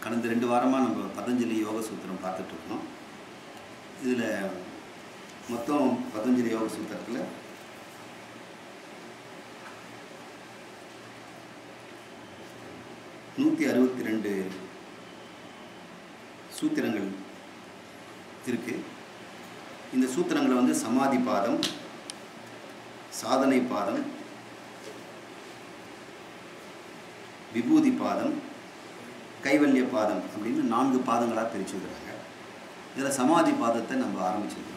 கடந்த ரெண்டு வாரமாக நம்ம பதஞ்சலி யோக சூத்திரம் பார்த்துட்ருக்கோம் இதில் மொத்தம் பதஞ்சலி யோக சூத்திரத்தில் நூற்றி அறுபத்தி ரெண்டு சூத்திரங்கள் இருக்குது இந்த சூத்திரங்களை வந்து சமாதி பாதம் சாதனை பாதம் விபூதி பாதம் கைவல்ய பாதம் அப்படின்னு நான்கு பாதங்களாக பிரிச்சுக்கிறாங்க இதில் சமாதி பாதத்தை நம்ம ஆரம்பிச்சிருக்கிறோம்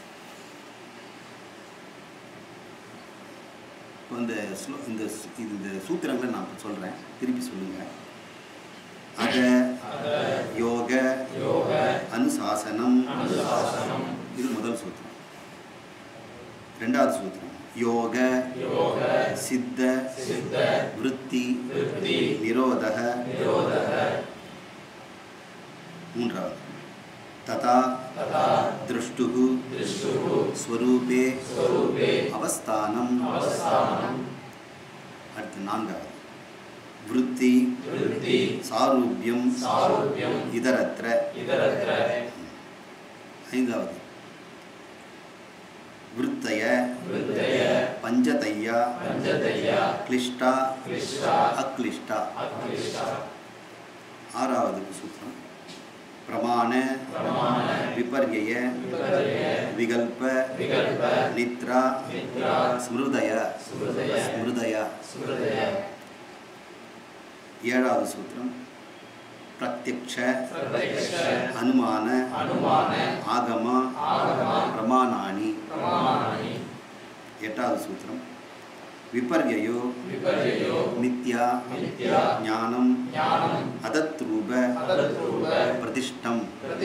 இப்போ இந்த ஸ்லோ இந்த சு- இந்த சூத்திரங்களை நான் சொல்கிறேன் திருப்பி சொல்லுங்கள் அத யோக அனுசாசனம் இது முதல் சூத்திரம் ரெண்டாவது சூத்திரம் யோக சித்த விருத்தி நிரோதக மூன்றாவது ததா திருஷ்டுகு ஸ்வரூபே அவஸ்தானம் அடுத்து நான்காவது விருத்தி சாரூபியம் இதரத்ர ஐந்தாவது விருத்தய பஞ்சதையா கிளிஷ்டா அக்லிஷ்டா ஆறாவது சூத்திரம் பிரமாண விபர்யய விகல்ப நித்ரா ஸ்மிருதய ஸ்மிருதய ஏழாவது சூத்திரம் பிரத்யக்ஷ அனுமான ஆகம பிரமாணானி எட்டாவது சூத்திரம் விபர்யயோ நித்யா ஞானம் அதத்ரூப பிரதிஷ்டம்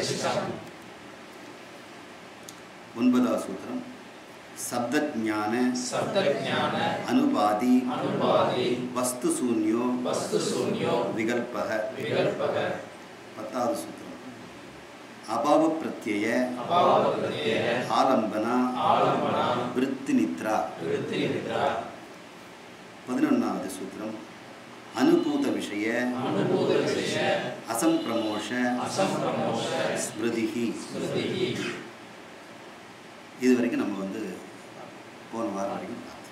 ஒன்பதாவது சூத்திரம் சப்தஜான அனுபாதி வஸ்து சூன்யோ விகல்பக பத்தாவது சூத்திரம் அபாவ பிரத்யய ஆலம்பனா விருத்தி நித்ரா பதினொன்றாவது சூத்திரம் அனுபூத விஷய அசம்பிரமோஷ ஸ்மிருதிஹி இது வரைக்கும் நம்ம வந்து போன வாரம் வரைக்கும் பார்த்தோம்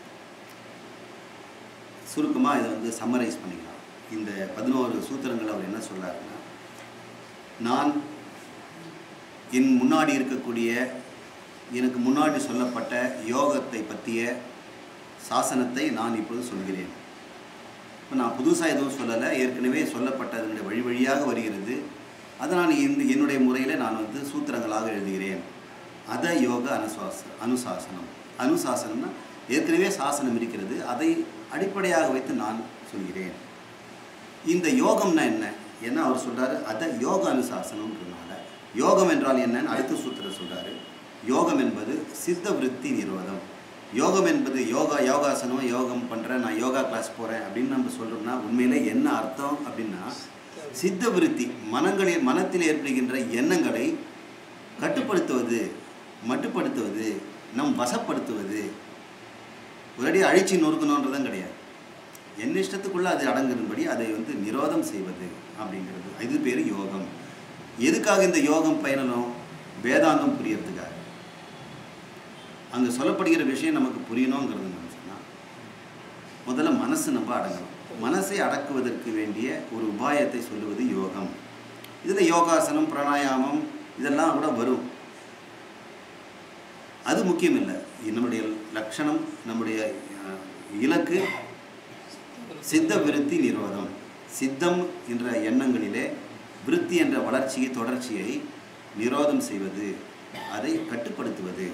சுருக்கமாக இதை வந்து சம்மரைஸ் பண்ணிக்கலாம் இந்த பதினோரு சூத்திரங்கள் அவர் என்ன சொல்றாருன்னா நான் என் முன்னாடி இருக்கக்கூடிய எனக்கு முன்னாடி சொல்லப்பட்ட யோகத்தை பற்றிய சாசனத்தை நான் இப்போது சொல்கிறேன் இப்போ நான் புதுசாக எதுவும் சொல்லலை ஏற்கனவே சொல்லப்பட்டதனுடைய வழி வழியாக வருகிறது அதை நான் இந்த என்னுடைய முறையில் நான் வந்து சூத்திரங்களாக எழுதுகிறேன் அத யோக அனுசாச அனுசாசனம் அனுசாசனம்னா ஏற்கனவே சாசனம் இருக்கிறது அதை அடிப்படையாக வைத்து நான் சொல்கிறேன் இந்த யோகம்னா என்ன ஏன்னா அவர் சொல்றாரு அத யோக அனுசாசனம்ன்றதுனால யோகம் என்றால் என்னன்னு அடுத்த சூத்திரம் சொல்றாரு யோகம் என்பது சித்த விருத்தி நிரோதம் யோகம் என்பது யோகா யோகாசனம் யோகம் பண்ணுறேன் நான் யோகா கிளாஸ் போகிறேன் அப்படின்னு நம்ம சொல்கிறோம்னா உண்மையிலே என்ன அர்த்தம் அப்படின்னா சித்த விருத்தி மனங்களில் மனத்தில் ஏற்படுகின்ற எண்ணங்களை கட்டுப்படுத்துவது மட்டுப்படுத்துவது நம் வசப்படுத்துவது ஒரேடி அழிச்சு நொறுக்கணுன்றதும் கிடையாது என் இஷ்டத்துக்குள்ளே அது அடங்கும்படி அதை வந்து நிரோதம் செய்வது அப்படிங்கிறது இது பேர் யோகம் எதுக்காக இந்த யோகம் பயணம் வேதாந்தம் புரியறதுக்காக அங்கே சொல்லப்படுகிற விஷயம் நமக்கு புரியணுங்கிறது நம்ம சொன்னால் முதல்ல மனசு நம்ம அடங்கணும் மனசை அடக்குவதற்கு வேண்டிய ஒரு உபாயத்தை சொல்லுவது யோகம் இதில் யோகாசனம் பிராணாயாமம் இதெல்லாம் கூட வரும் அது முக்கியம் இல்லை நம்முடைய லட்சணம் நம்முடைய அஹ், இலக்கு சித்த விருத்தி நிரோதம் சித்தம் என்ற எண்ணங்களிலே விருத்தி என்ற வளர்ச்சியை தொடர்ச்சியை நிரோதம் செய்வது அதை கட்டுப்படுத்துவது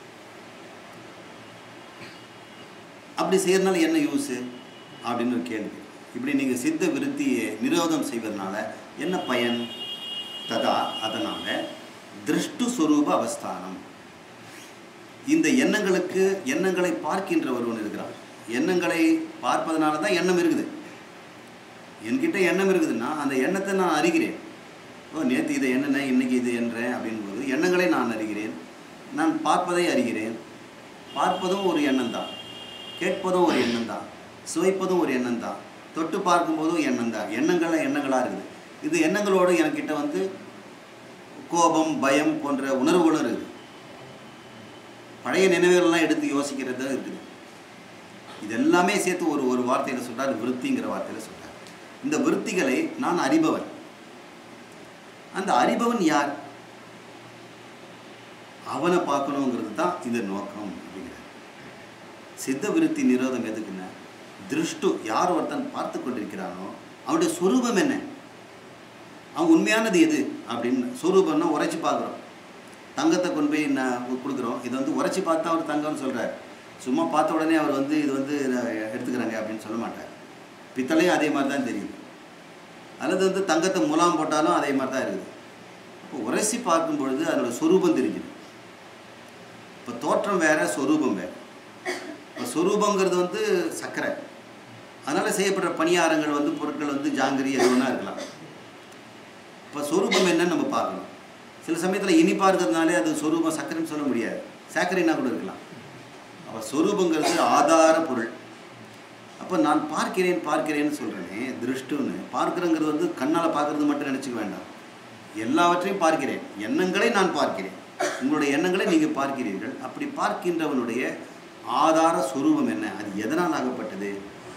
அப்படி செய்யறதுனால என்ன யூஸு அப்படின்னு ஒரு கேள்வி இப்படி நீங்கள் சித்த விருத்தியை நிரோதம் செய்வதனால என்ன பயன் ததா அதனால் திருஷ்டு சொரூப அவஸ்தானம் இந்த எண்ணங்களுக்கு எண்ணங்களை பார்க்கின்ற ஒருவன் இருக்கிறான் எண்ணங்களை பார்ப்பதனால தான் எண்ணம் இருக்குது என்கிட்ட எண்ணம் இருக்குதுன்னா அந்த எண்ணத்தை நான் அறிகிறேன் ஓ நேற்று இதை என்னென்ன இன்னைக்கு இது என்றேன் அப்படின்போது எண்ணங்களை நான் அறிகிறேன் நான் பார்ப்பதை அறிகிறேன் பார்ப்பதும் ஒரு எண்ணம் தான் கேட்பதும் ஒரு எண்ணம் தான் சுவைப்பதும் ஒரு எண்ணம் தான் தொட்டு பார்க்கும்போதும் எண்ணம் தான் எண்ணங்கள் எண்ணங்களாக இருக்குது இது எண்ணங்களோடு என்கிட்ட வந்து கோபம் பயம் போன்ற உணர்வுகளும் இருக்குது பழைய நினைவுகள்லாம் எடுத்து யோசிக்கிறது இருக்குது இதெல்லாமே சேர்த்து ஒரு ஒரு வார்த்தையில் சொல்றார் விருத்திங்கிற வார்த்தையில் சொல்றார் இந்த விருத்திகளை நான் அறிபவன் அந்த அறிபவன் யார் அவனை பார்க்கணுங்கிறது தான் இந்த நோக்கம் அப்படிங்கிறார் சித்த விருத்தி நிரோதம் எதுக்குன்னா திருஷ்டு யார் ஒருத்தன் பார்த்து கொண்டிருக்கிறானோ அவனுடைய சொரூபம் என்ன அவன் உண்மையானது எது அப்படின்னு சொரூபம்னா உரைச்சி பார்க்குறோம் தங்கத்தை கொண்டு போய் நான் கொடுக்குறோம் இதை வந்து உரைச்சி பார்த்தா அவர் தங்கம்னு சொல்கிறார் சும்மா பார்த்த உடனே அவர் வந்து இது வந்து நான் எடுத்துக்கிறாங்க அப்படின்னு சொல்ல மாட்டார் பித்தளையும் அதே மாதிரி தான் தெரியுது அல்லது வந்து தங்கத்தை முலாம் போட்டாலும் அதே மாதிரி தான் இருக்குது இப்போ உரைச்சி பார்க்கும் பொழுது அதனோட சொரூபம் தெரிஞ்சிடும் இப்போ தோற்றம் வேற சொரூபம் வேற இப்போ சொரூபங்கிறது வந்து சர்க்கரை அதனால் செய்யப்படுற பணியாரங்கள் வந்து பொருட்கள் வந்து ஜாங்கிரி எது வேணா இருக்கலாம் இப்போ சொரூபம் என்னன்னு நம்ம பார்க்கணும் சில சமயத்தில் இனிப்பாக இருக்கிறதுனாலே அது சொரூபம் சர்க்கரைன்னு சொல்ல முடியாது சர்க்கரைனா கூட இருக்கலாம் அப்போ சொரூபங்கிறது ஆதார பொருள் அப்போ நான் பார்க்கிறேன் பார்க்கிறேன்னு சொல்கிறேனே திருஷ்டுன்னு பார்க்கிறேங்கிறது வந்து கண்ணால் பார்க்கறது மட்டும் நினச்சிக்க வேண்டாம் எல்லாவற்றையும் பார்க்கிறேன் எண்ணங்களை நான் பார்க்கிறேன் உங்களுடைய எண்ணங்களை நீங்கள் பார்க்கிறீர்கள் அப்படி பார்க்கின்றவனுடைய ஆதார சொரூபம் என்ன அது எதனால் ஆகப்பட்டது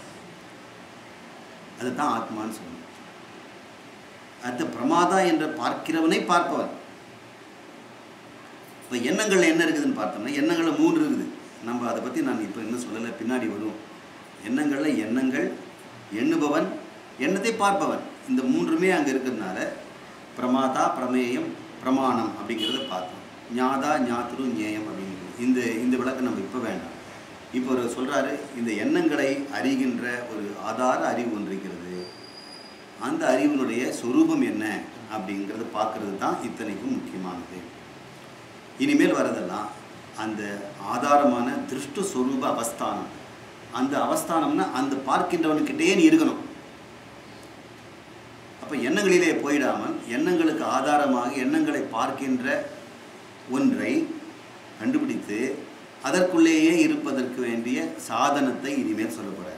அதுதான் ஆத்மான்னு சொல்லணும் அடுத்த பிரமாதா என்ற பார்க்கிறவனை பார்ப்பவன் இப்போ எண்ணங்கள்ல என்ன இருக்குதுன்னு பார்த்தோம்னா எண்ணங்கள்ல மூன்று இருக்குது நம்ம அதை பற்றி நான் இப்போ இன்னும் சொல்லலை பின்னாடி வரும் எண்ணங்கள்ல எண்ணங்கள் எண்ணுபவன் எண்ணத்தை பார்ப்பவன் இந்த மூன்றுமே அங்கே இருக்கிறதுனால பிரமாதா பிரமேயம் பிரமாணம் அப்படிங்கிறத பார்த்தோம் ஞாதா ஞாத்ரு ஞேயம் அப்படிங்கிறது இந்த இந்த விளக்கம் நம்ம இப்போ வேண்டாம் இப்போ ஒரு சொல்கிறாரு இந்த எண்ணங்களை அறிகின்ற ஒரு ஆதார அறிவு ஒன்று இருக்கிறது அந்த அறிவினுடைய சொரூபம் என்ன அப்படிங்கிறத பார்க்கறது தான் இத்தனைக்கும் முக்கியமானது இனிமேல் வரதெல்லாம் அந்த ஆதாரமான திருஷ்டு சொரூப அவஸ்தானம் அந்த அவஸ்தானம்னா அந்த பார்க்கின்றவனுக்கிட்டே நீ இருக்கணும் அப்போ எண்ணங்களிலே போயிடாமல் எண்ணங்களுக்கு ஆதாரமாக எண்ணங்களை பார்க்கின்ற ஒன்றை கண்டுபிடித்து அதற்குள்ளேயே இருப்பதற்கு வேண்டிய சாதனத்தை இனிமேல் சொல்ல போகிறார்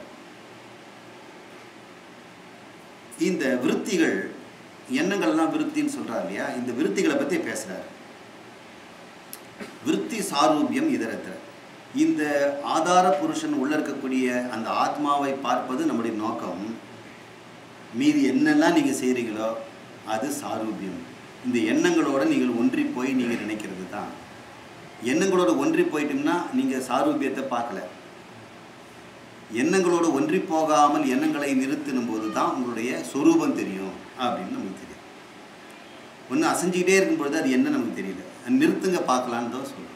இந்த விருத்திகள் எண்ணங்கள்லாம் விருத்தின்னு சொல்றார் இல்லையா இந்த விருத்திகளை பற்றி பேசுகிறார் விருத்தி சாரூபியம் இதரத்தில் இந்த ஆதார புருஷன் உள்ள இருக்கக்கூடிய அந்த ஆத்மாவை பார்ப்பது நம்முடைய நோக்கம் மீதி என்னெல்லாம் நீங்கள் செய்கிறீங்களோ அது சாரூபியம் இந்த எண்ணங்களோட நீங்கள் ஒன்றி போய் நீங்கள் நினைக்கிறது தான் எண்ணங்களோட ஒன்றி போயிட்டோம்னா நீங்கள் சாரூபியத்தை பார்க்கல எண்ணங்களோட ஒன்றி போகாமல் எண்ணங்களை நிறுத்தினும் போது தான் உங்களுடைய சொரூபம் தெரியும் அப்படின்னு நமக்கு தெரியும் ஒன்று அசைஞ்சிக்கிட்டே இருக்கும்பொழுது அது என்ன நமக்கு தெரியல அது நிறுத்துங்க பார்க்கலான்னு தான் சொல்கிறோம்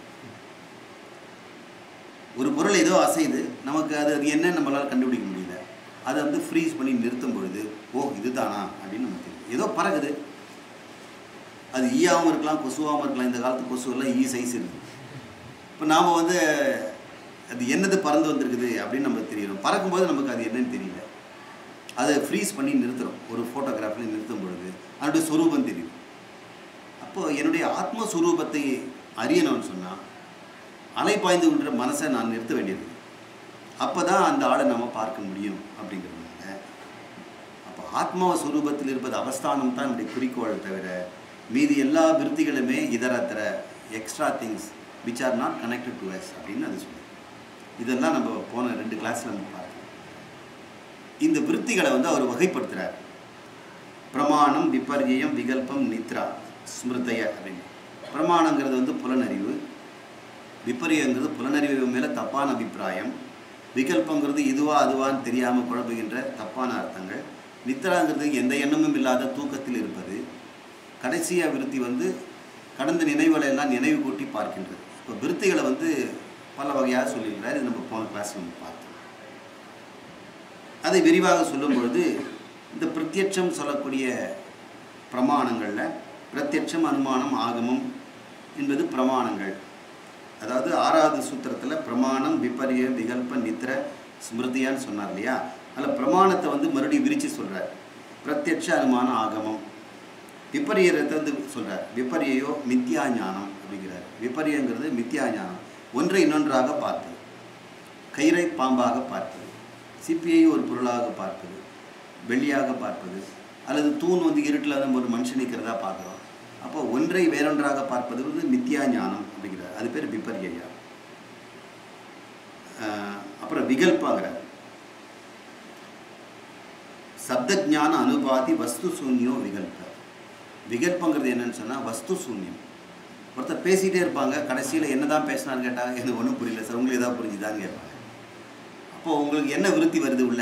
ஒரு பொருள் ஏதோ அசையுது நமக்கு அது அது என்ன நம்மளால் கண்டுபிடிக்க முடியல அதை வந்து ஃப்ரீஸ் பண்ணி நிறுத்தும் பொழுது ஓ இதுதானா அப்படின்னு நமக்கு தெரியும் ஏதோ பறகுது அது ஈயாகவும் இருக்கலாம் கொசுவாகவும் இருக்கலாம் இந்த காலத்து கொசுவெல்லாம் ஈ சைஸ் இருக்குது இப்போ நாம் வந்து அது என்னது பறந்து வந்திருக்குது அப்படின்னு நமக்கு தெரியணும் பறக்கும்போது நமக்கு அது என்னன்னு தெரியல அதை ஃப்ரீஸ் பண்ணி நிறுத்துகிறோம் ஒரு ஃபோட்டோகிராஃபில் நிறுத்தும் பொழுது அதனுடைய சொரூபம் தெரியும் அப்போது என்னுடைய ஆத்மஸ்வரூபத்தை அறியணும்னு சொன்னால் அலை பாய்ந்து விடுற மனசை நான் நிறுத்த வேண்டியது அப்போ தான் அந்த ஆளை நம்ம பார்க்க முடியும் அப்படிங்கிறதுனால அப்போ ஆத்மா ஸ்வரூபத்தில் இருப்பது அவஸ்தானம் தான் நம்முடைய குறிக்கோள் தவிர மீதி எல்லா விருத்திகளுமே இதரத்திர extra things which are not connected to us அப்படின்னு அது சொல்லுது இதெல்லாம் நம்ம போன ரெண்டு கிளாஸில் நம்ம பார்த்தோம் இந்த விருத்திகளை வந்து அவர் வகைப்படுத்துகிறார் பிரமாணம் விபர்யம் விகல்பம் நித்ரா ஸ்மிருதய அப்படின்னு பிரமாணங்கிறது வந்து புலனறிவு விபரியங்கிறது புலனறிவு மேலே தப்பான அபிப்பிராயம் விகல்பங்கிறது இதுவா அதுவான்னு தெரியாமல் குழப்புகின்ற தப்பான அர்த்தங்கள் நித்ராங்கிறது எந்த எண்ணமும் இல்லாத தூக்கத்தில் இருப்பது கடைசியாக விருத்தி வந்து கடந்த நினைவுகளை எல்லாம் நினைவு கூட்டி பார்க்கின்றது இப்போ விருத்திகளை வந்து பல வகையாக சொல்லியிருக்கிறார் இது நம்ம போன கிளாஸ் நம்ம பார்த்தோம் அதை விரிவாக சொல்லும் பொழுது இந்த பிரத்யட்சம் சொல்லக்கூடிய பிரமாணங்களில் பிரத்யட்சம் அனுமானம் ஆகமம் என்பது பிரமாணங்கள் அதாவது ஆறாவது சூத்திரத்தில் பிரமாணம் விபரிய விகல்ப நித்திர ஸ்மிருதியான்னு சொன்னார் இல்லையா அதில் பிரமாணத்தை வந்து மறுபடியும் விரித்து சொல்கிறார் பிரத்யட்ச அனுமான ஆகமம் விபரியத்தை வந்து சொல்கிறார் விபரியோ மித்யா ஞானம் அப்படிங்கிறார் விபரியங்கிறது மித்யா ஞானம் ஒன்றை இன்னொன்றாக பார்ப்பது கயிறை பாம்பாக பார்ப்பது சிப்பியை ஒரு பொருளாக பார்ப்பது வெள்ளியாக பார்ப்பது அல்லது தூண் வந்து இருட்டில் வந்து ஒரு மனுஷன் நிற்கிறதா பார்க்குறோம் அப்போ ஒன்றை வேறொன்றாக பார்ப்பது வந்து மித்யா ஞானம் அப்படிங்கிறார் அது பேர் விபர்யா அப்புறம் விகல்பாங்கிறார் சப்தஜான அனுபாதி வஸ்து சூன்யோ விகல்ப விகல்பங்கிறது என்னன்னு சொன்னால் வஸ்து சூன்யம் ஒருத்தர் பேசிகிட்டே இருப்பாங்க கடைசியில் என்ன தான் பேசினான்னு கேட்டால் எனக்கு ஒன்றும் புரியல சார் உங்களுக்கு ஏதாவது புரிஞ்சுதான்னு கேட்பாங்க அப்போது உங்களுக்கு என்ன விருத்தி வருது உள்ள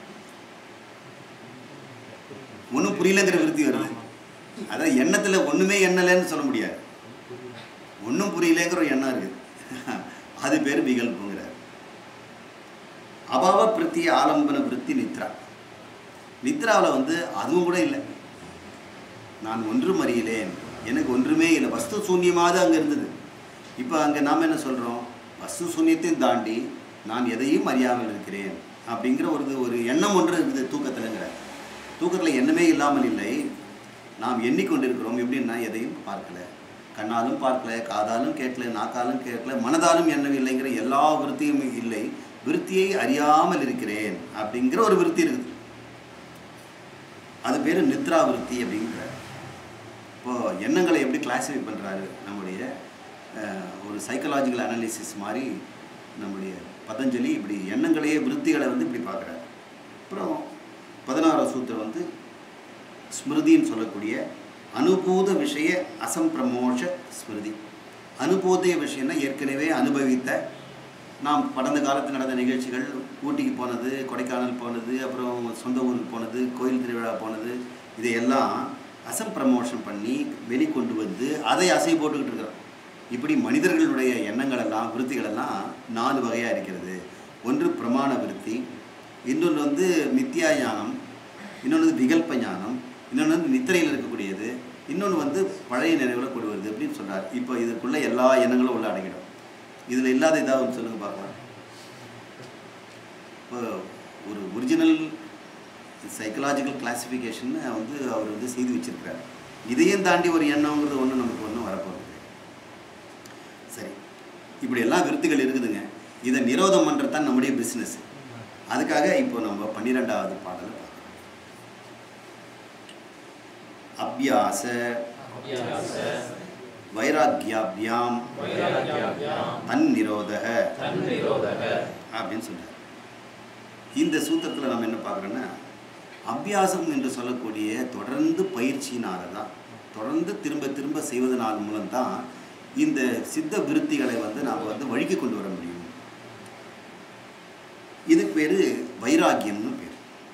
ஒன்றும் புரியலங்கிற விருத்தி வருது அதான் எண்ணத்தில் ஒன்றுமே எண்ணலைன்னு சொல்ல முடியாது ஒன்றும் புரியலங்கிற ஒரு எண்ணம் இருக்குது அது பேர் விகல்புங்கிறார் அபாவ பிரித்தி ஆலம்பன விருத்தி நித்ரா நித்ராவில் வந்து அதுவும் கூட இல்லை நான் ஒன்றும் அறியலேன் எனக்கு ஒன்றுமே இல்லை வஸ்து சூன்யமாக அங்கே இருந்தது இப்போ அங்கே நாம் என்ன சொல்கிறோம் வஸ்து சூன்யத்தையும் தாண்டி நான் எதையும் அறியாமல் இருக்கிறேன் அப்படிங்கிற ஒரு ஒரு எண்ணம் ஒன்று இருக்குது தூக்கத்தில்ங்கிற தூக்கத்தில் எண்ணமே இல்லாமல் இல்லை நாம் எண்ணிக்கொண்டிருக்கிறோம் எப்படின்னா எதையும் பார்க்கல கண்ணாலும் பார்க்கல காதாலும் கேட்கல நாக்காலும் கேட்கல மனதாலும் எண்ணவில்லைங்கிற எல்லா விருத்தியும் இல்லை விருத்தியை அறியாமல் இருக்கிறேன் அப்படிங்கிற ஒரு விருத்தி இருக்குது அது பேர் நித்ரா விருத்தி அப்படிங்கிற இப்போது எண்ணங்களை எப்படி கிளாஸிஃபை பண்ணுறாரு நம்முடைய அஹ், ஒரு சைக்கலாஜிக்கல் அனாலிசிஸ் மாதிரி நம்முடைய பதஞ்சலி இப்படி எண்ணங்களையே விருத்திகளை வந்து இப்படி பார்க்குறாரு அப்புறம் பதினாறாம் சூத்திரம் வந்து ஸ்மிருதின்னு சொல்லக்கூடிய அனுபூத விஷய அசம்பிரமோஷ ஸ்மிருதி அனுபூத விஷயம்னா ஏற்கனவே அனுபவித்த நாம் கடந்த காலத்தில் நடந்த நிகழ்ச்சிகள் ஊட்டிக்கு போனது கொடைக்கானல் போனது அப்புறம் சொந்த ஊருக்கு போனது கோயில் திருவிழா போனது இதையெல்லாம் அசம் ப்ரமோஷன் பண்ணி வெளிக்கொண்டு வந்து அதை அசை போட்டுக்கிட்டு இருக்கிறோம் இப்படி மனிதர்களுடைய எண்ணங்கள் எல்லாம் விருத்திகள் எல்லாம் நாலு வகையாக இருக்கிறது ஒன்று பிரமாண விருத்தி இன்னொன்று வந்து மித்யா ஞானம் இன்னொன்று வந்து விகல்ப ஞானம் இன்னொன்று வந்து நித்திரையில் இருக்கக்கூடியது இன்னொன்று வந்து பழைய நினைவுகளை கொண்டு வருது அப்படின்னு சொல்றார் இப்போ இதுக்குள்ளே எல்லா எண்ணங்களும் உள்ள அடங்கிடும் இதில் இல்லாத ஏதாவது ஒன்று சொல்லுங்க பார்க்கலாம் இப்போ ஒரு ஒரிஜினல் சைக்கலாஜிக்கல் கிளாசிஃபிகேஷன் வந்து அவர் வந்து செய்து வச்சிருக்காரு இதையும் தாண்டி ஒரு எண்ணங்கிறது ஒன்றும் நமக்கு ஒன்றும் வரப்போகிறது சரி இப்படி எல்லாம் விருத்திகள் இருக்குதுங்க இதை நிரோதம் பண்ணுறது தான் நம்முடைய பிஸ்னஸ் அதுக்காக இப்போ நம்ம பன்னிரெண்டாவது பாடலை பார்க்கலாம் அபியாச அபியாச வைராக்கியாபியாம் வைராக்கியாபியாம் தன்னிரோதக தன்னிரோதக அப்படின்னு சொல்றார் இந்த சூத்திரத்தில் நம்ம என்ன பார்க்குறோன்னா அபியாசம் என்று சொல்லக்கூடிய தொடர்ந்து பயிற்சியினால தான் தொடர்ந்து திரும்ப திரும்ப செய்வதனால் மூலம்தான் இந்த சித்த விருத்திகளை வந்து நாம் வந்து வழிக்கு கொண்டு வர முடியும் இதுக்கு பேர் வைராக்கியம்னு பேர்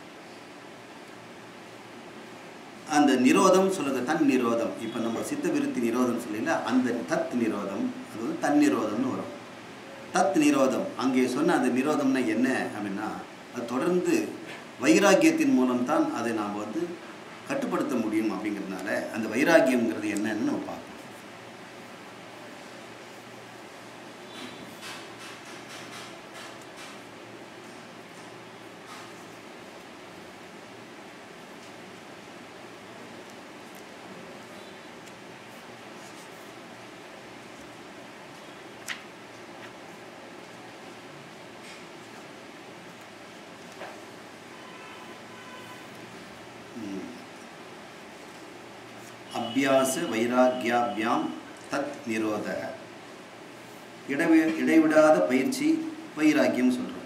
அந்த நிரோதம் சொல்லுங்க தன் நிரோதம் இப்போ நம்ம சித்த விருத்தி நிரோதம் சொல்லல அந்த தத் நிரோதம் அது வந்து தன் நிரோதம்னு வரும் தத் நிரோதம் அங்கே சொன்ன அந்த நிரோதம்னா என்ன அப்படின்னா அது தொடர்ந்து வைராக்கியத்தின் மூலம்தான் அதை நாம் வந்து கட்டுப்படுத்த முடியும் அப்படிங்கிறதுனால அந்த வைராக்கியம்ங்கிறது என்னன்னு நம்ம பார்க்கணும் ம். அபியாச வைராக்கியாபியாம் தத் நிரோத இடவி இடைவிடாத பயிற்சி வைராக்கியம் சொல்கிறோம்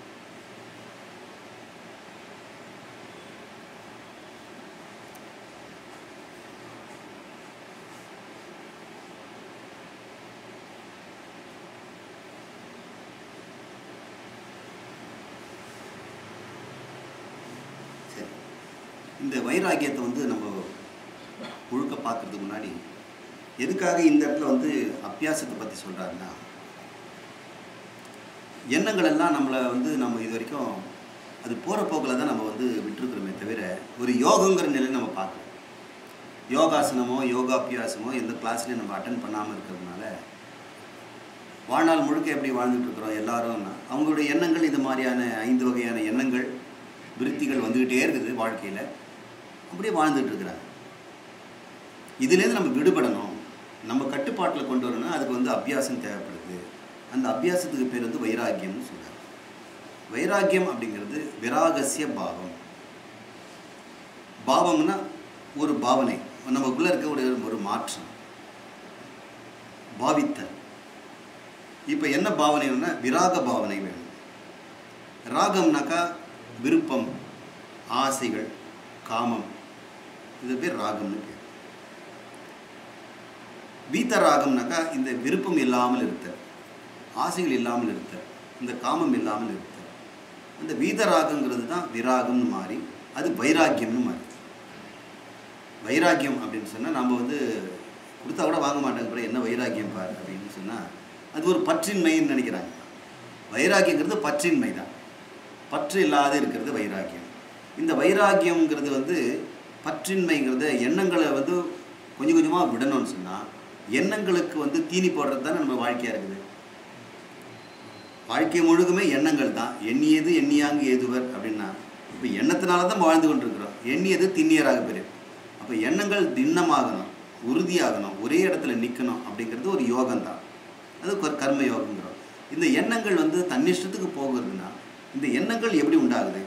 சரி இந்த வைராக்கியத்தை வந்து நம்ம முழுக்க பார்க்கறதுக்கு முன்னாடி எதுக்காக இந்த இடத்துல வந்து அபியாசத்தை பற்றி சொல்கிறாருன்னா எண்ணங்கள் எல்லாம் நம்மளை வந்து நம்ம இது வரைக்கும் அது போகிற போக்கில் தான் நம்ம வந்து விட்டுருக்குறோமே தவிர ஒரு யோகங்கிற நிலையை நம்ம பார்க்கல யோகாசனமோ யோகாபியாசமோ எந்த கிளாஸ்லையும் நம்ம அட்டன் பண்ணாமல் இருக்கிறதுனால வாழ்நாள் முழுக்க எப்படி வாழ்ந்துட்டு இருக்கிறோம் எல்லாரும்னா அவங்களுடைய எண்ணங்கள் இது மாதிரியான ஐந்து வகையான எண்ணங்கள் விருத்திகள் வந்துக்கிட்டே இருக்குது வாழ்க்கையில் அப்படியே வாழ்ந்துட்டு இருக்கிறாங்க இதுலேருந்து நம்ம விடுபடணும் நம்ம கட்டுப்பாட்டில் கொண்டு வரணும் அதுக்கு வந்து அபியாசம் தேவைப்படுது அந்த அபியாசத்துக்கு பேர் வந்து வைராக்கியம்னு சொல்றாரு வைராக்கியம் அப்படிங்கிறது விராகசிய பாவம் பாவம்னா ஒரு பாவனை நமக்குள்ளே இருக்க ஒரு ஒரு மாற்றம் பாவித்தல் இப்போ என்ன பாவனைன்னா விராக பாவனை வேணும் ராகம்னாக்கா விருப்பம் ஆசைகள் காமம் இது பேர் ராகம்னு பேர் வீத்த ராகம்னாக்கா இந்த விருப்பம் இல்லாமல் இருத்தல் ஆசைகள் இல்லாமல் இருத்தல் இந்த காமம் இல்லாமல் இருத்தல் அந்த வீத ராகங்கிறது தான் விராகம்னு மாறி அது வைராக்கியம்னு மாறி வைராக்கியம் அப்படின்னு சொன்னால் நம்ம வந்து கொடுத்தா கூட வாங்க மாட்டாங்க கூட என்ன வைராக்கியம் பாரு அப்படின்னு சொன்னால் அது ஒரு பற்றின்மைன்னு நினைக்கிறாங்க வைராக்கியங்கிறது பற்றின்மை தான் பற்று இல்லாத இருக்கிறது வைராக்கியம் இந்த வைராக்கியம்ங்கிறது வந்து பற்றின்மைங்கிறத எண்ணங்களை வந்து கொஞ்சம் கொஞ்சமாக விடணும்னு சொன்னால் எண்ணங்களுக்கு வந்து தீனி போடுறது தானே நம்ம வாழ்க்கையாக இருக்குது வாழ்க்கை முழுக்குமே எண்ணங்கள் தான் எண்ணியது எண்ணியாங்கு ஏதுவர் அப்படின்னா இப்போ எண்ணத்தினால தான் நம்ம வாழ்ந்து கொண்டிருக்கிறோம் எண்ணியது திண்ணியராக பெரு அப்போ எண்ணங்கள் திண்ணமாகணும் உறுதியாகணும் ஒரே இடத்துல நிற்கணும் அப்படிங்கிறது ஒரு யோகம் தான் அது ஒரு கர்ம யோகங்கிறோம் இந்த எண்ணங்கள் வந்து தன்னிஷ்டத்துக்கு போகிறதுனா இந்த எண்ணங்கள் எப்படி உண்டாகுது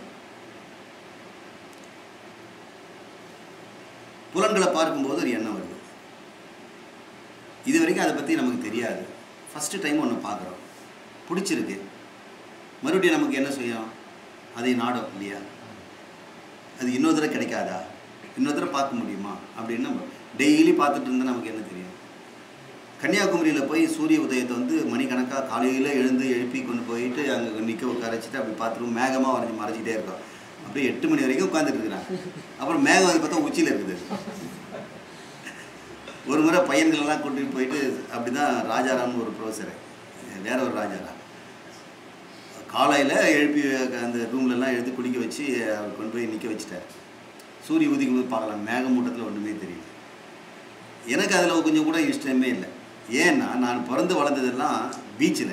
புலன்களை பார்க்கும்போது ஒரு எண்ணம் வருது இது வரைக்கும் அதை பற்றி நமக்கு தெரியாது ஃபஸ்ட்டு டைம் ஒன்று பார்க்குறோம் பிடிச்சிருக்கு மறுபடியும் நமக்கு என்ன செய்யும் அதை நாடும் இல்லையா அது இன்னொரு தடவை கிடைக்காதா இன்னொரு தடவை பார்க்க முடியுமா அப்படின்னு நம்ம டெய்லி பார்த்துட்டு இருந்தால் நமக்கு என்ன தெரியும் கன்னியாகுமரியில் போய் சூரிய உதயத்தை வந்து மணிக்கணக்காக காலையில் எழுந்து எழுப்பி கொண்டு போயிட்டு அங்கே நிற்க உட்கார வச்சுட்டு அப்படி பார்த்துருவோம் மேகமாக வரைஞ்சி மறைச்சிட்டே இருக்கோம் அப்படியே எட்டு மணி வரைக்கும் உட்காந்துட்டு இருக்கிறாங்க அப்புறம் மேகம் வந்து பார்த்தா உச்சியில் இருக்குது ஒரு முறை பையன்கள் எல்லாம் கூட்டிட்டு போயிட்டு அப்படி தான் ராஜாராம்னு ஒரு ப்ரொஃபஸர் வேற ஒரு ராஜாராம் காலையில் எழுப்பி அந்த ரூம்லலாம் எழுதி குடிக்க வச்சு அவர் கொண்டு போய் நிற்க வச்சுட்டார் சூரிய உதிக்கும் போது பார்க்கலாம் மேகமூட்டத்தில் ஒன்றுமே தெரியல எனக்கு அதில் கொஞ்சம் கூட இஷ்டமே இல்லை ஏன்னா நான் பிறந்து வளர்ந்ததெல்லாம் பீச்சில்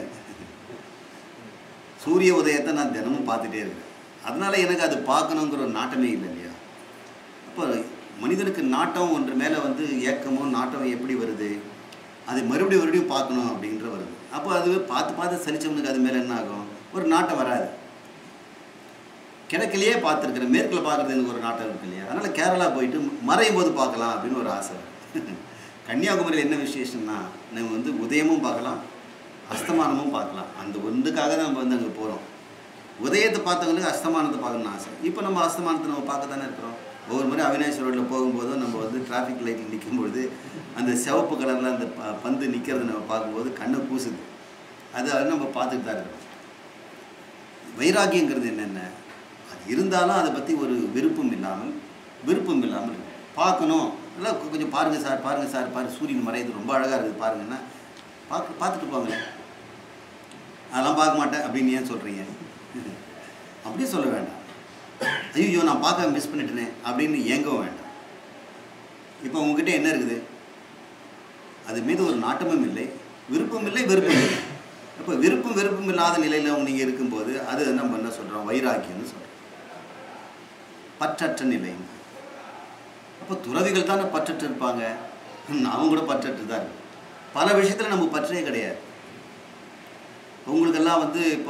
சூரிய உதயத்தை நான் தினமும் பார்த்துட்டே இருக்கேன் அதனால எனக்கு அது பார்க்கணுங்கிற ஒரு நாட்டமே இல்லை இல்லையா அப்போ மனிதனுக்கு நாட்டம் ஒன்று மேலே வந்து ஏக்கமோ நாட்டம் எப்படி வருது அதை மறுபடியும் மறுபடியும் பார்க்கணும் அப்படின்ற வருது அப்போ அதுவே பார்த்து பார்த்து சலிச்சவனுக்கு அது மேலே என்ன ஆகும் ஒரு நாட்டம் வராது கிழக்கிலேயே பார்த்துருக்குறேன் மேற்கில் பார்க்குறது எனக்கு ஒரு நாட்டம் இருக்கு இல்லையா அதனால் கேரளா போயிட்டு மறையும் போது பார்க்கலாம் அப்படின்னு ஒரு ஆசை கன்னியாகுமரியில் என்ன விசேஷம்னா நம்ம வந்து உதயமும் பார்க்கலாம் அஸ்தமானமும் பார்க்கலாம் அந்த ஒன்றுக்காக தான் நம்ம வந்து அங்கே போகிறோம் உதயத்தை பார்த்தவங்களுக்கு அஸ்தமானத்தை பார்க்கணும்னு ஆசை இப்போ நம்ம அஸ்தமானத்தை நம்ம பார்க்க தானே இருக்கிறோம் ஒவ்வொரு முறை அவினாஷ் ரோட்டில் போகும்போதும் நம்ம வந்து டிராஃபிக் லைட்டில் நிற்கும்பொழுது அந்த சிவப்பு கலரில் அந்த ப- பந்து நிற்கிறத நம்ம பார்க்கும்போது கண்ணை கூசுது அது அது நம்ம பார்த்துட்டு தான் இருக்கிறோம் வைராக்கியங்கிறது என்னென்ன அது இருந்தாலும் அதை பற்றி ஒரு விருப்பம் இல்லாமல் விருப்பம் இல்லாமல் இருக்கு. பார்க்கணும் இல்லை கொ- கொஞ்சம் பாருங்கள் சார் பாருங்கள் சார் பாரு சூரியன் மறையுது ரொம்ப அழகாக இருக்குது பாருங்கன்னா பார்க்க பார்த்துட்டு போங்க அதெல்லாம் பார்க்க மாட்டேன் அப்படின்னு ஏன் சொல்கிறீங்க அப்படியே சொல்ல வேண்டாம் ஐயோ நான் பார்க்க மிஸ் பண்ணிட்டேனே அப்படின்னு ஏங்கவும் வேண்டாம் இப்போ உங்ககிட்ட என்ன இருக்குது அது மீது ஒரு நாட்டமும் இல்லை விருப்பம் இல்லை வெறுப்பும் இல்லை அப்போ விருப்பம் வெறுப்பும் இல்லாத நிலையில் நீங்கள் இருக்கும்போது அது நம்ம என்ன சொல்கிறோம் வைராக்கியம்னு சொல்கிறோம் பற்றற்ற நிலை அப்போ துறவிகள் தானே பற்றற்று இருப்பாங்க அவங்க கூட பற்றற்று தான் இருக்கு பல விஷயத்தில் நமக்கு பற்றே கிடையாது உங்களுக்கெல்லாம் வந்து இப்போ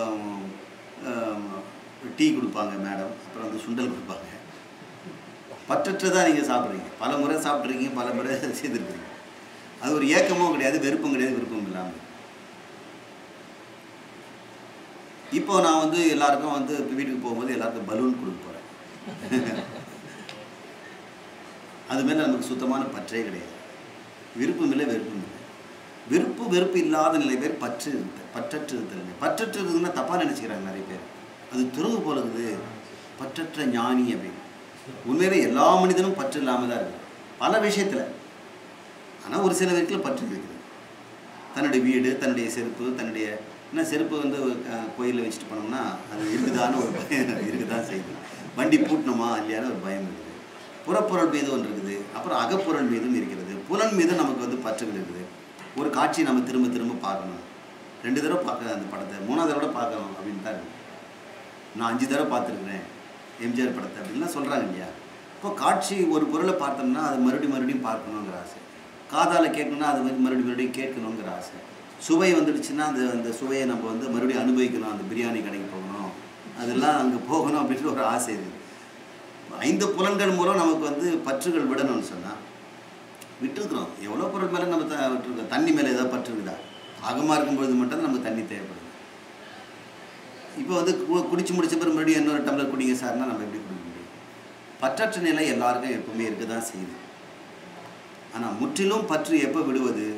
டீ கொடுப்பாங்க மேடம் அப்புறம் வந்து சுண்டல் கொடுப்பாங்க பற்றற்றதாக நீங்கள் சாப்பிட்றீங்க பல முறை சாப்பிட்றீங்க பல முறை செய்திருக்கிறீங்க அது ஒரு ஏக்கமும் கிடையாது வெறுப்பும் கிடையாது விருப்பம் இல்லாமல் இப்போ நான் வந்து எல்லாருக்கும் வந்து இப்போ வீட்டுக்கு போகும்போது எல்லாருக்கும் பலூன் கொடுக்க போகிறேன் அது மேலே நமக்கு சுத்தமான பற்றே கிடையாது விருப்பம் இல்லை வெறுப்பும் இல்லை விருப்பு வெறுப்பு இல்லாத நிலை பேர் பற்று இருத்தல் பற்றற்று இருத்தல் பற்றற்று இருக்குதுன்னா தப்பாக நினச்சிக்கிறாங்க நிறைய பேர் அது துறவு போல இருக்குது பற்றற்ற ஞானி அப்படின்னு உண்மையிலே எல்லா மனிதனும் பற்று இல்லாமல் தான் இருக்குது பல விஷயத்தில் ஆனால் ஒரு சில வீட்டில் பற்று இருக்குது தன்னுடைய வீடு தன்னுடைய செருப்பு தன்னுடைய என்ன செருப்பு வந்து கோயிலில் வச்சுட்டு போனோம்னா அது இருக்குதான்னு ஒரு பயம் இருக்குதான் செய்யுது வண்டி பூட்டணுமா இல்லையான்னு ஒரு பயம் இருக்குது புறப்பொருள் மீது ஒன்று இருக்குது அப்புறம் அகப்பொருள் மீதும் இருக்கிறது புலன் மீது நமக்கு வந்து பற்றுகள் இருக்குது ஒரு காட்சி நம்ம திரும்ப திரும்ப பார்க்கணும் ரெண்டு தடவை பார்க்க அந்த படத்தை மூணாவது தடவை பார்க்கணும் அப்படின்னு தான் இருக்கு நான் அஞ்சு தடவை பார்த்துருக்குறேன் எம்ஜிஆர் படத்தை அப்படின்லாம் சொல்கிறாங்க இல்லையா இப்போ காட்சி ஒரு பொருளை பார்த்தோம்னா அது மறுபடியும் மறுபடியும் பார்க்கணுங்கிற ஆசை காதால் கேட்கணும்னா அது வந்து மறுபடியும் மறுபடியும் கேட்கணுங்கிற ஆசை சுவை வந்துடுச்சுன்னா அந்த அந்த சுவையை நம்ம வந்து மறுபடியும் அனுபவிக்கணும் அந்த பிரியாணி கடைக்கு போகணும் அதெல்லாம் அங்கே போகணும் அப்படின்ற ஒரு ஆசை இருக்குது ஐந்து புலன்கள் மூலம் நமக்கு வந்து பற்றுகள் விடணும்னு சொன்னால் விட்டுருக்குறோம் எவ்வளோ பொருள் மேலே நம்ம த விட்டுருக்கோம் தண்ணி மேலே ஏதாவது பற்று இருக்குதா தாகமாக இருக்கும்பொழுது மட்டும் தான் நமக்கு தண்ணி தேவைப்படுது இப்போ வந்து கு- குடிச்சு முடிச்ச பிறகு மறுபடியும் இன்னொரு டம்ளர் குடிங்க சார்னா நம்ம எப்படி குடிக்க முடியும் பற்றற்ற நிலை எல்லாருக்கும் எப்பவுமே இருக்க தான் செய்யுது ஆனால் முற்றிலும் பற்று எப்போ விடுவது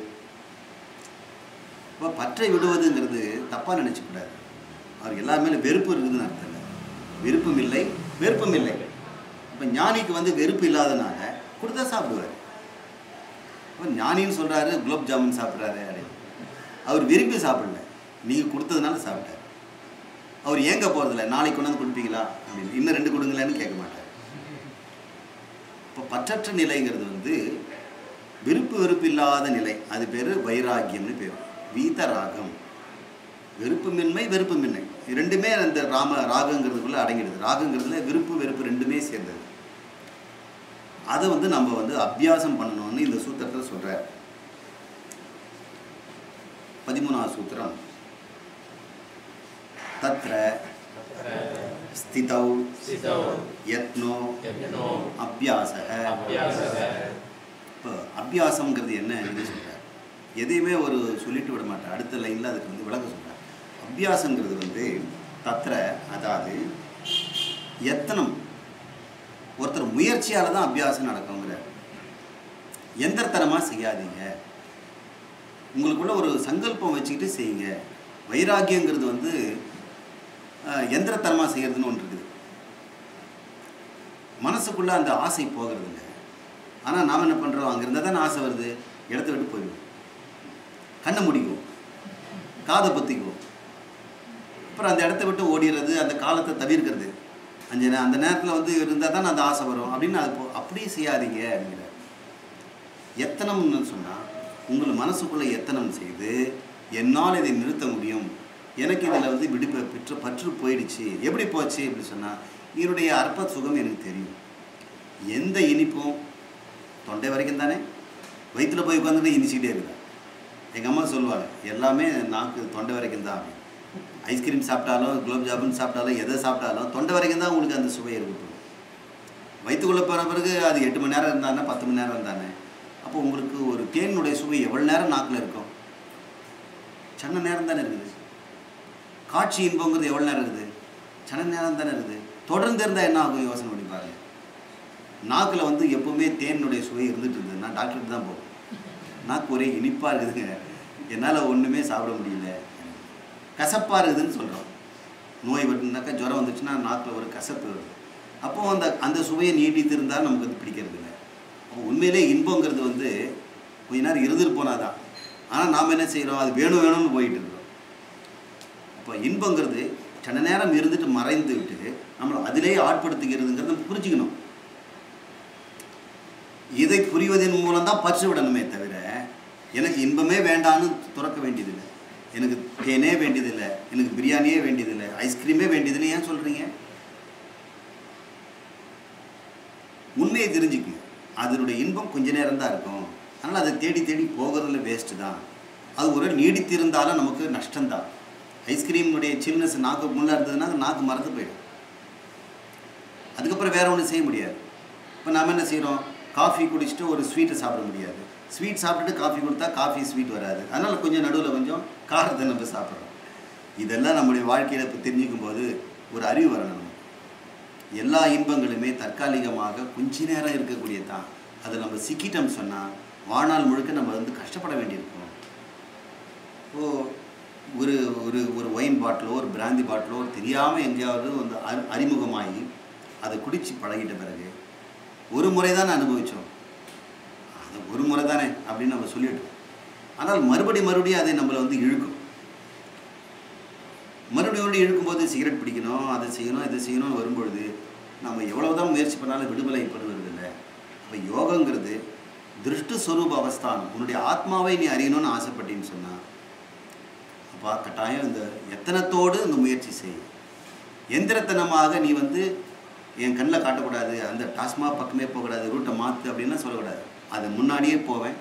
இப்போ பற்றை விடுவதுங்கிறது தப்பாக நினச்சிக்கூடாது அவர் எல்லார் மேலே வெறுப்பு இருக்குதுன்னு அர்த்தம் இல்லை விருப்பம் இல்லை வெறுப்பும் இல்லை இப்போ ஞானிக்கு வந்து வெறுப்பு இல்லாதனால கொடுத்தா சாப்பிடுவார் இப்போ ஞானின்னு சொல்கிறாரு குலோப் ஜாமுன் சாப்பிட்றாரு அப்படின்னு அவர் விரும்பி சாப்பிடல நீங்கள் கொடுத்ததுனால சாப்பிட்டார் அவர் ஏங்க போகிறதில்ல நாளைக்கு கொண்டு வந்து கொடுப்பீங்களா அப்படின்னு இன்னும் ரெண்டு கொடுங்களேன்னு கேட்க மாட்டார் இப்போ பற்றற்ற நிலைங்கிறது வந்து விருப்பு வெறுப்பு இல்லாத நிலை அது பேர் வைராக்கியம்னு பேர் வீதராகம் வெறுப்புமின்மை வெறுப்புமின்மை இது ரெண்டுமே அந்த ராம ராகங்கிறதுக்குள்ளே அடங்கிடுது ராகங்கிறதுல விருப்பு வெறுப்பு ரெண்டுமே சேர்ந்தது அதை வந்து நம்ம வந்து அபியாசம் பண்ணணும்னு இந்த சூத்திரத்தில் சொல்கிறார் பதிமூணாவது சூத்திரம் தத்ர ஸ்திதௌ स्थितौ யத்னோ यत्नो அபியாசக अभ्यासः இப்போ அபியாசம்ங்கிறது என்னன்னு சொல்கிறார் எதையுமே ஒரு சொல்லிட்டு விட மாட்டார் அடுத்த லைனில் அதுக்கு வந்து விளக்க சொல்கிறார் அபியாசங்கிறது வந்து தத்திர அதாவது எத்தனம் ஒருத்தர் முயற்சியால் தான் அபியாசம் நடக்குங்கிறார் எந்திரத்தனமாக செய்யாதீங்க உங்களுக்குள்ள ஒரு சங்கல்பம் வச்சுக்கிட்டு செய்யுங்க வைராக்கியங்கிறது வந்து அஹ், எந்திரத்தனமாக செய்கிறதுன்னு ஒன்று இருக்குது மனசுக்குள்ளே அந்த ஆசை போகிறது இல்லை ஆனால் நாம் என்ன பண்ணுறோம் அங்கே இருந்தால் தானே ஆசை வருது இடத்த விட்டு போயிடுவோம் கண்ணை முடிக்கும் காதை பொத்திக்குவோம் அப்புறம் அந்த இடத்த விட்டு ஓடிடுறது அந்த காலத்தை தவிர்க்கிறது அஞ்சு நே- அந்த நேரத்தில் வந்து இருந்தால் தானே அந்த ஆசை வரும் அப்படின்னு அது போ- அப்படியே செய்யாதீங்க அப்படிங்கிற எத்தனம்னு சொன்னால் உங்கள் மனசுக்குள்ளே எத்தனம் செய்து என்னால் இதை நிறுத்த முடியும் எனக்கு இதில் வந்து விடுப்பு பெற்று பற்று போயிடுச்சு எப்படி போச்சு அப்படி சொன்னால் இதனுடைய அற்ப சுகம் எனக்கு தெரியும் எந்த இனிப்பும் தொண்டை வரைக்கும் தானே வயிற்றுல போய் உட்காந்துட்டு இனிச்சிக்கிட்டே இருக்குதா எங்கள் அம்மா சொல்லுவாங்க எல்லாமே நாக்கு தொண்டை வரைக்கும் தான் அப்படின்னு ஐஸ்கிரீம் சாப்பிட்டாலும் குலோப் ஜாமுன் சாப்பிட்டாலும் எதை சாப்பிட்டாலும் தொண்டை வரைக்கும் தான் உங்களுக்கு அந்த சுவை இருக்கட்டும் வயிற்றுக்குள்ளே போன பிறகு அது எட்டு மணி நேரம் இருந்தானே பத்து மணி நேரம் இருந்தானே அப்போ உங்களுக்கு ஒரு தேனுடைய சுவை எவ்வளோ நேரம் நாக்கில் இருக்கும் சின்ன நேரம் தானே இருக்குது காட்சி இன்பங்கிறது எவ்வளோ நேரம் இருக்குது சின்ன நேரம் தானே இருக்குது தொடர்ந்து இருந்தால் என்ன ஆகும் யோசனை பண்ணி பாருங்க நாக்கில் வந்து எப்போவுமே தேனுடைய சுவை இருந்துட்டு இருந்ததுன்னா டாக்டருக்கு தான் போகும் நாக்கு ஒரே இனிப்பாக இருக்குதுங்க என்னால் ஒன்றுமே சாப்பிட முடியல கசப்பாக இருக்குதுன்னு சொல்கிறோம் நோய் வருதுனாக்கா ஜுரம் வந்துச்சுன்னா நாக்கில் ஒரு கசப்பு வருது அப்போ அந்த அந்த சுவையை நீட்டித்து இருந்தால் நமக்கு அது பிடிக்கிறது இல்லை அப்போ உண்மையிலே இன்பங்கிறது வந்து கொஞ்ச நேரம் இருந்துட்டு போனாதான் ஆனால் நாம் என்ன செய்கிறோம் அது வேணும் வேணும்னு போயிட்டு இருக்கிறோம் அப்போ இன்பங்கிறது சில நேரம் இருந்துட்டு மறைந்து விட்டு நம்மளை அதிலே ஆட்படுத்துகிறதுங்கிறத நம்ம புரிஞ்சுக்கணும் இதை புரிவதன் மூலம் தான் பற்று விடணுமே தவிர எனக்கு இன்பமே வேண்டான்னு துறக்க வேண்டியதில்லை எனக்கு தேனே வேண்டியதில்லை எனக்கு பிரியாணியே வேண்டியதில்லை ஐஸ்கிரீமே வேண்டியதில்லை ஏன் சொல்கிறீங்க உண்மையை தெரிஞ்சுக்குங்க அதனுடைய இன்பம் கொஞ்ச நேரம் தான் இருக்கும் அதனால் அதை தேடி தேடி போகிறதுல வேஸ்ட்டு தான் அது ஒரு நீடித்திருந்தாலும் நமக்கு நஷ்டம்தான் ஐஸ்கிரீமுடைய சில்னஸ் நாக்கு முள்ள இருந்ததுன்னா அந்த நாக்கு மறந்து போயிடும் அதுக்கப்புறம் வேற ஒன்றும் செய்ய முடியாது இப்போ நம்ம என்ன செய்கிறோம் காஃபி குடிச்சிட்டு ஒரு ஸ்வீட்டை சாப்பிட முடியாது ஸ்வீட் சாப்பிட்டுட்டு காஃபி கொடுத்தா காஃபி ஸ்வீட் வராது அதனால் கொஞ்சம் நடுவில் கொஞ்சம் காரத்தை நம்ம சாப்பிட்றோம் இதெல்லாம் நம்முடைய வாழ்க்கையில் இப்போ தெரிஞ்சுக்கும் போது ஒரு அறிவு வரணும் நமக்கு. எல்லா இன்பங்களுமே தற்காலிகமாக கொஞ்ச நேரம் இருக்கக்கூடியது தான் அதை நம்ம சிக்கிட்டோம் சொன்னால் வாழ்நாள் முழுக்க நம்ம வந்து கஷ்டப்பட வேண்டியிருக்கும் இப்போ ஒரு ஒரு ஒரு ஒயின் பாட்டிலோ ஒரு பிராந்தி பாட்டிலோ தெரியாமல் எங்கேயாவது வந்து அறி அறிமுகமாகி அதை குடித்து பழகிட்ட பிறகு ஒரு முறை தான் அனுபவித்தோம் அது ஒரு முறை தானே அப்படின்னு நம்ம சொல்லிட்டோம் ஆனால் மறுபடி மறுபடியும் அதை நம்மளை வந்து இழுக்கும் மறுபடியும் மறுபடியும் இழுக்கும்போது சிகரெட் பிடிக்கணும் அதை செய்யணும் இதை செய்யணும்னு வரும்பொழுது நம்ம எவ்வளவு தான் முயற்சி பண்ணாலும் விடுதலை பண்ணுவதில்லை அப்போ யோகங்கிறது திருஷ்டு ஸ்வரூப அவஸ்தானம் உன்னுடைய ஆத்மாவை நீ அறியணும்னு ஆசைப்பட்டீன்னு சொன்னால் அப்பா கட்டாயம் இந்த எத்தனத்தோடு இந்த முயற்சி செய் எந்திரத்தனமாக நீ வந்து என் கண்ணில் காட்டக்கூடாது அந்த டாஸ்மாக் பக்கமே போகக்கூடாது ரூட்டை மாற்று அப்படின்லாம் சொல்லக்கூடாது அது முன்னாடியே போவேன்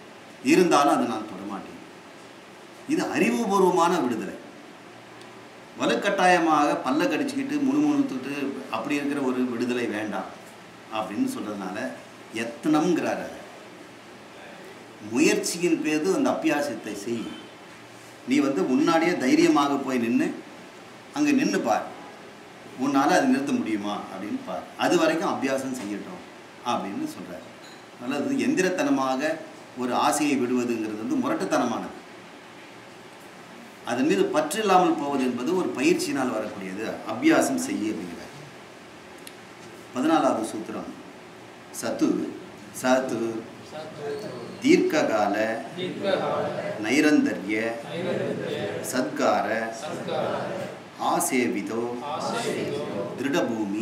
இருந்தாலும் அதை நான் தொடமாட்டேன் இது அறிவுபூர்வமான விடுதலை வலுக்கட்டாயமாக பல்ல கடிச்சிக்கிட்டு முணுமுணுத்துட்டு அப்படி இருக்கிற ஒரு விடுதலை வேண்டாம் அப்படின்னு சொல்கிறதுனால எத்தனம்ங்கிறார் அதை முயற்சியின் பேரு அந்த அபியாசத்தை செய் நீ வந்து முன்னாடியே தைரியமாக போய் நின்று அங்கே நின்று பார் உன்னால் அதை நிறுத்த முடியுமா அப்படின்னு பார் அது வரைக்கும் அபியாசம் செய்யட்டும் அப்படின்னு சொல்கிறார் அல்லது எந்திரத்தனமாக ஒரு ஆசையை விடுவதுங்கிறது வந்து முரட்டுத்தனமானது அதன் மீது பற்று இல்லாமல் போவது என்பது ஒரு பயிற்சியினால் வரக்கூடியது அபியாசம் செய்ய அப்படிங்கிறார் பதினாலாவது சூத்திரம் சத்து சத்து தீர்க்ககால நைரந்தர்ய சத்கார ஆசேவிதோ திருடபூமி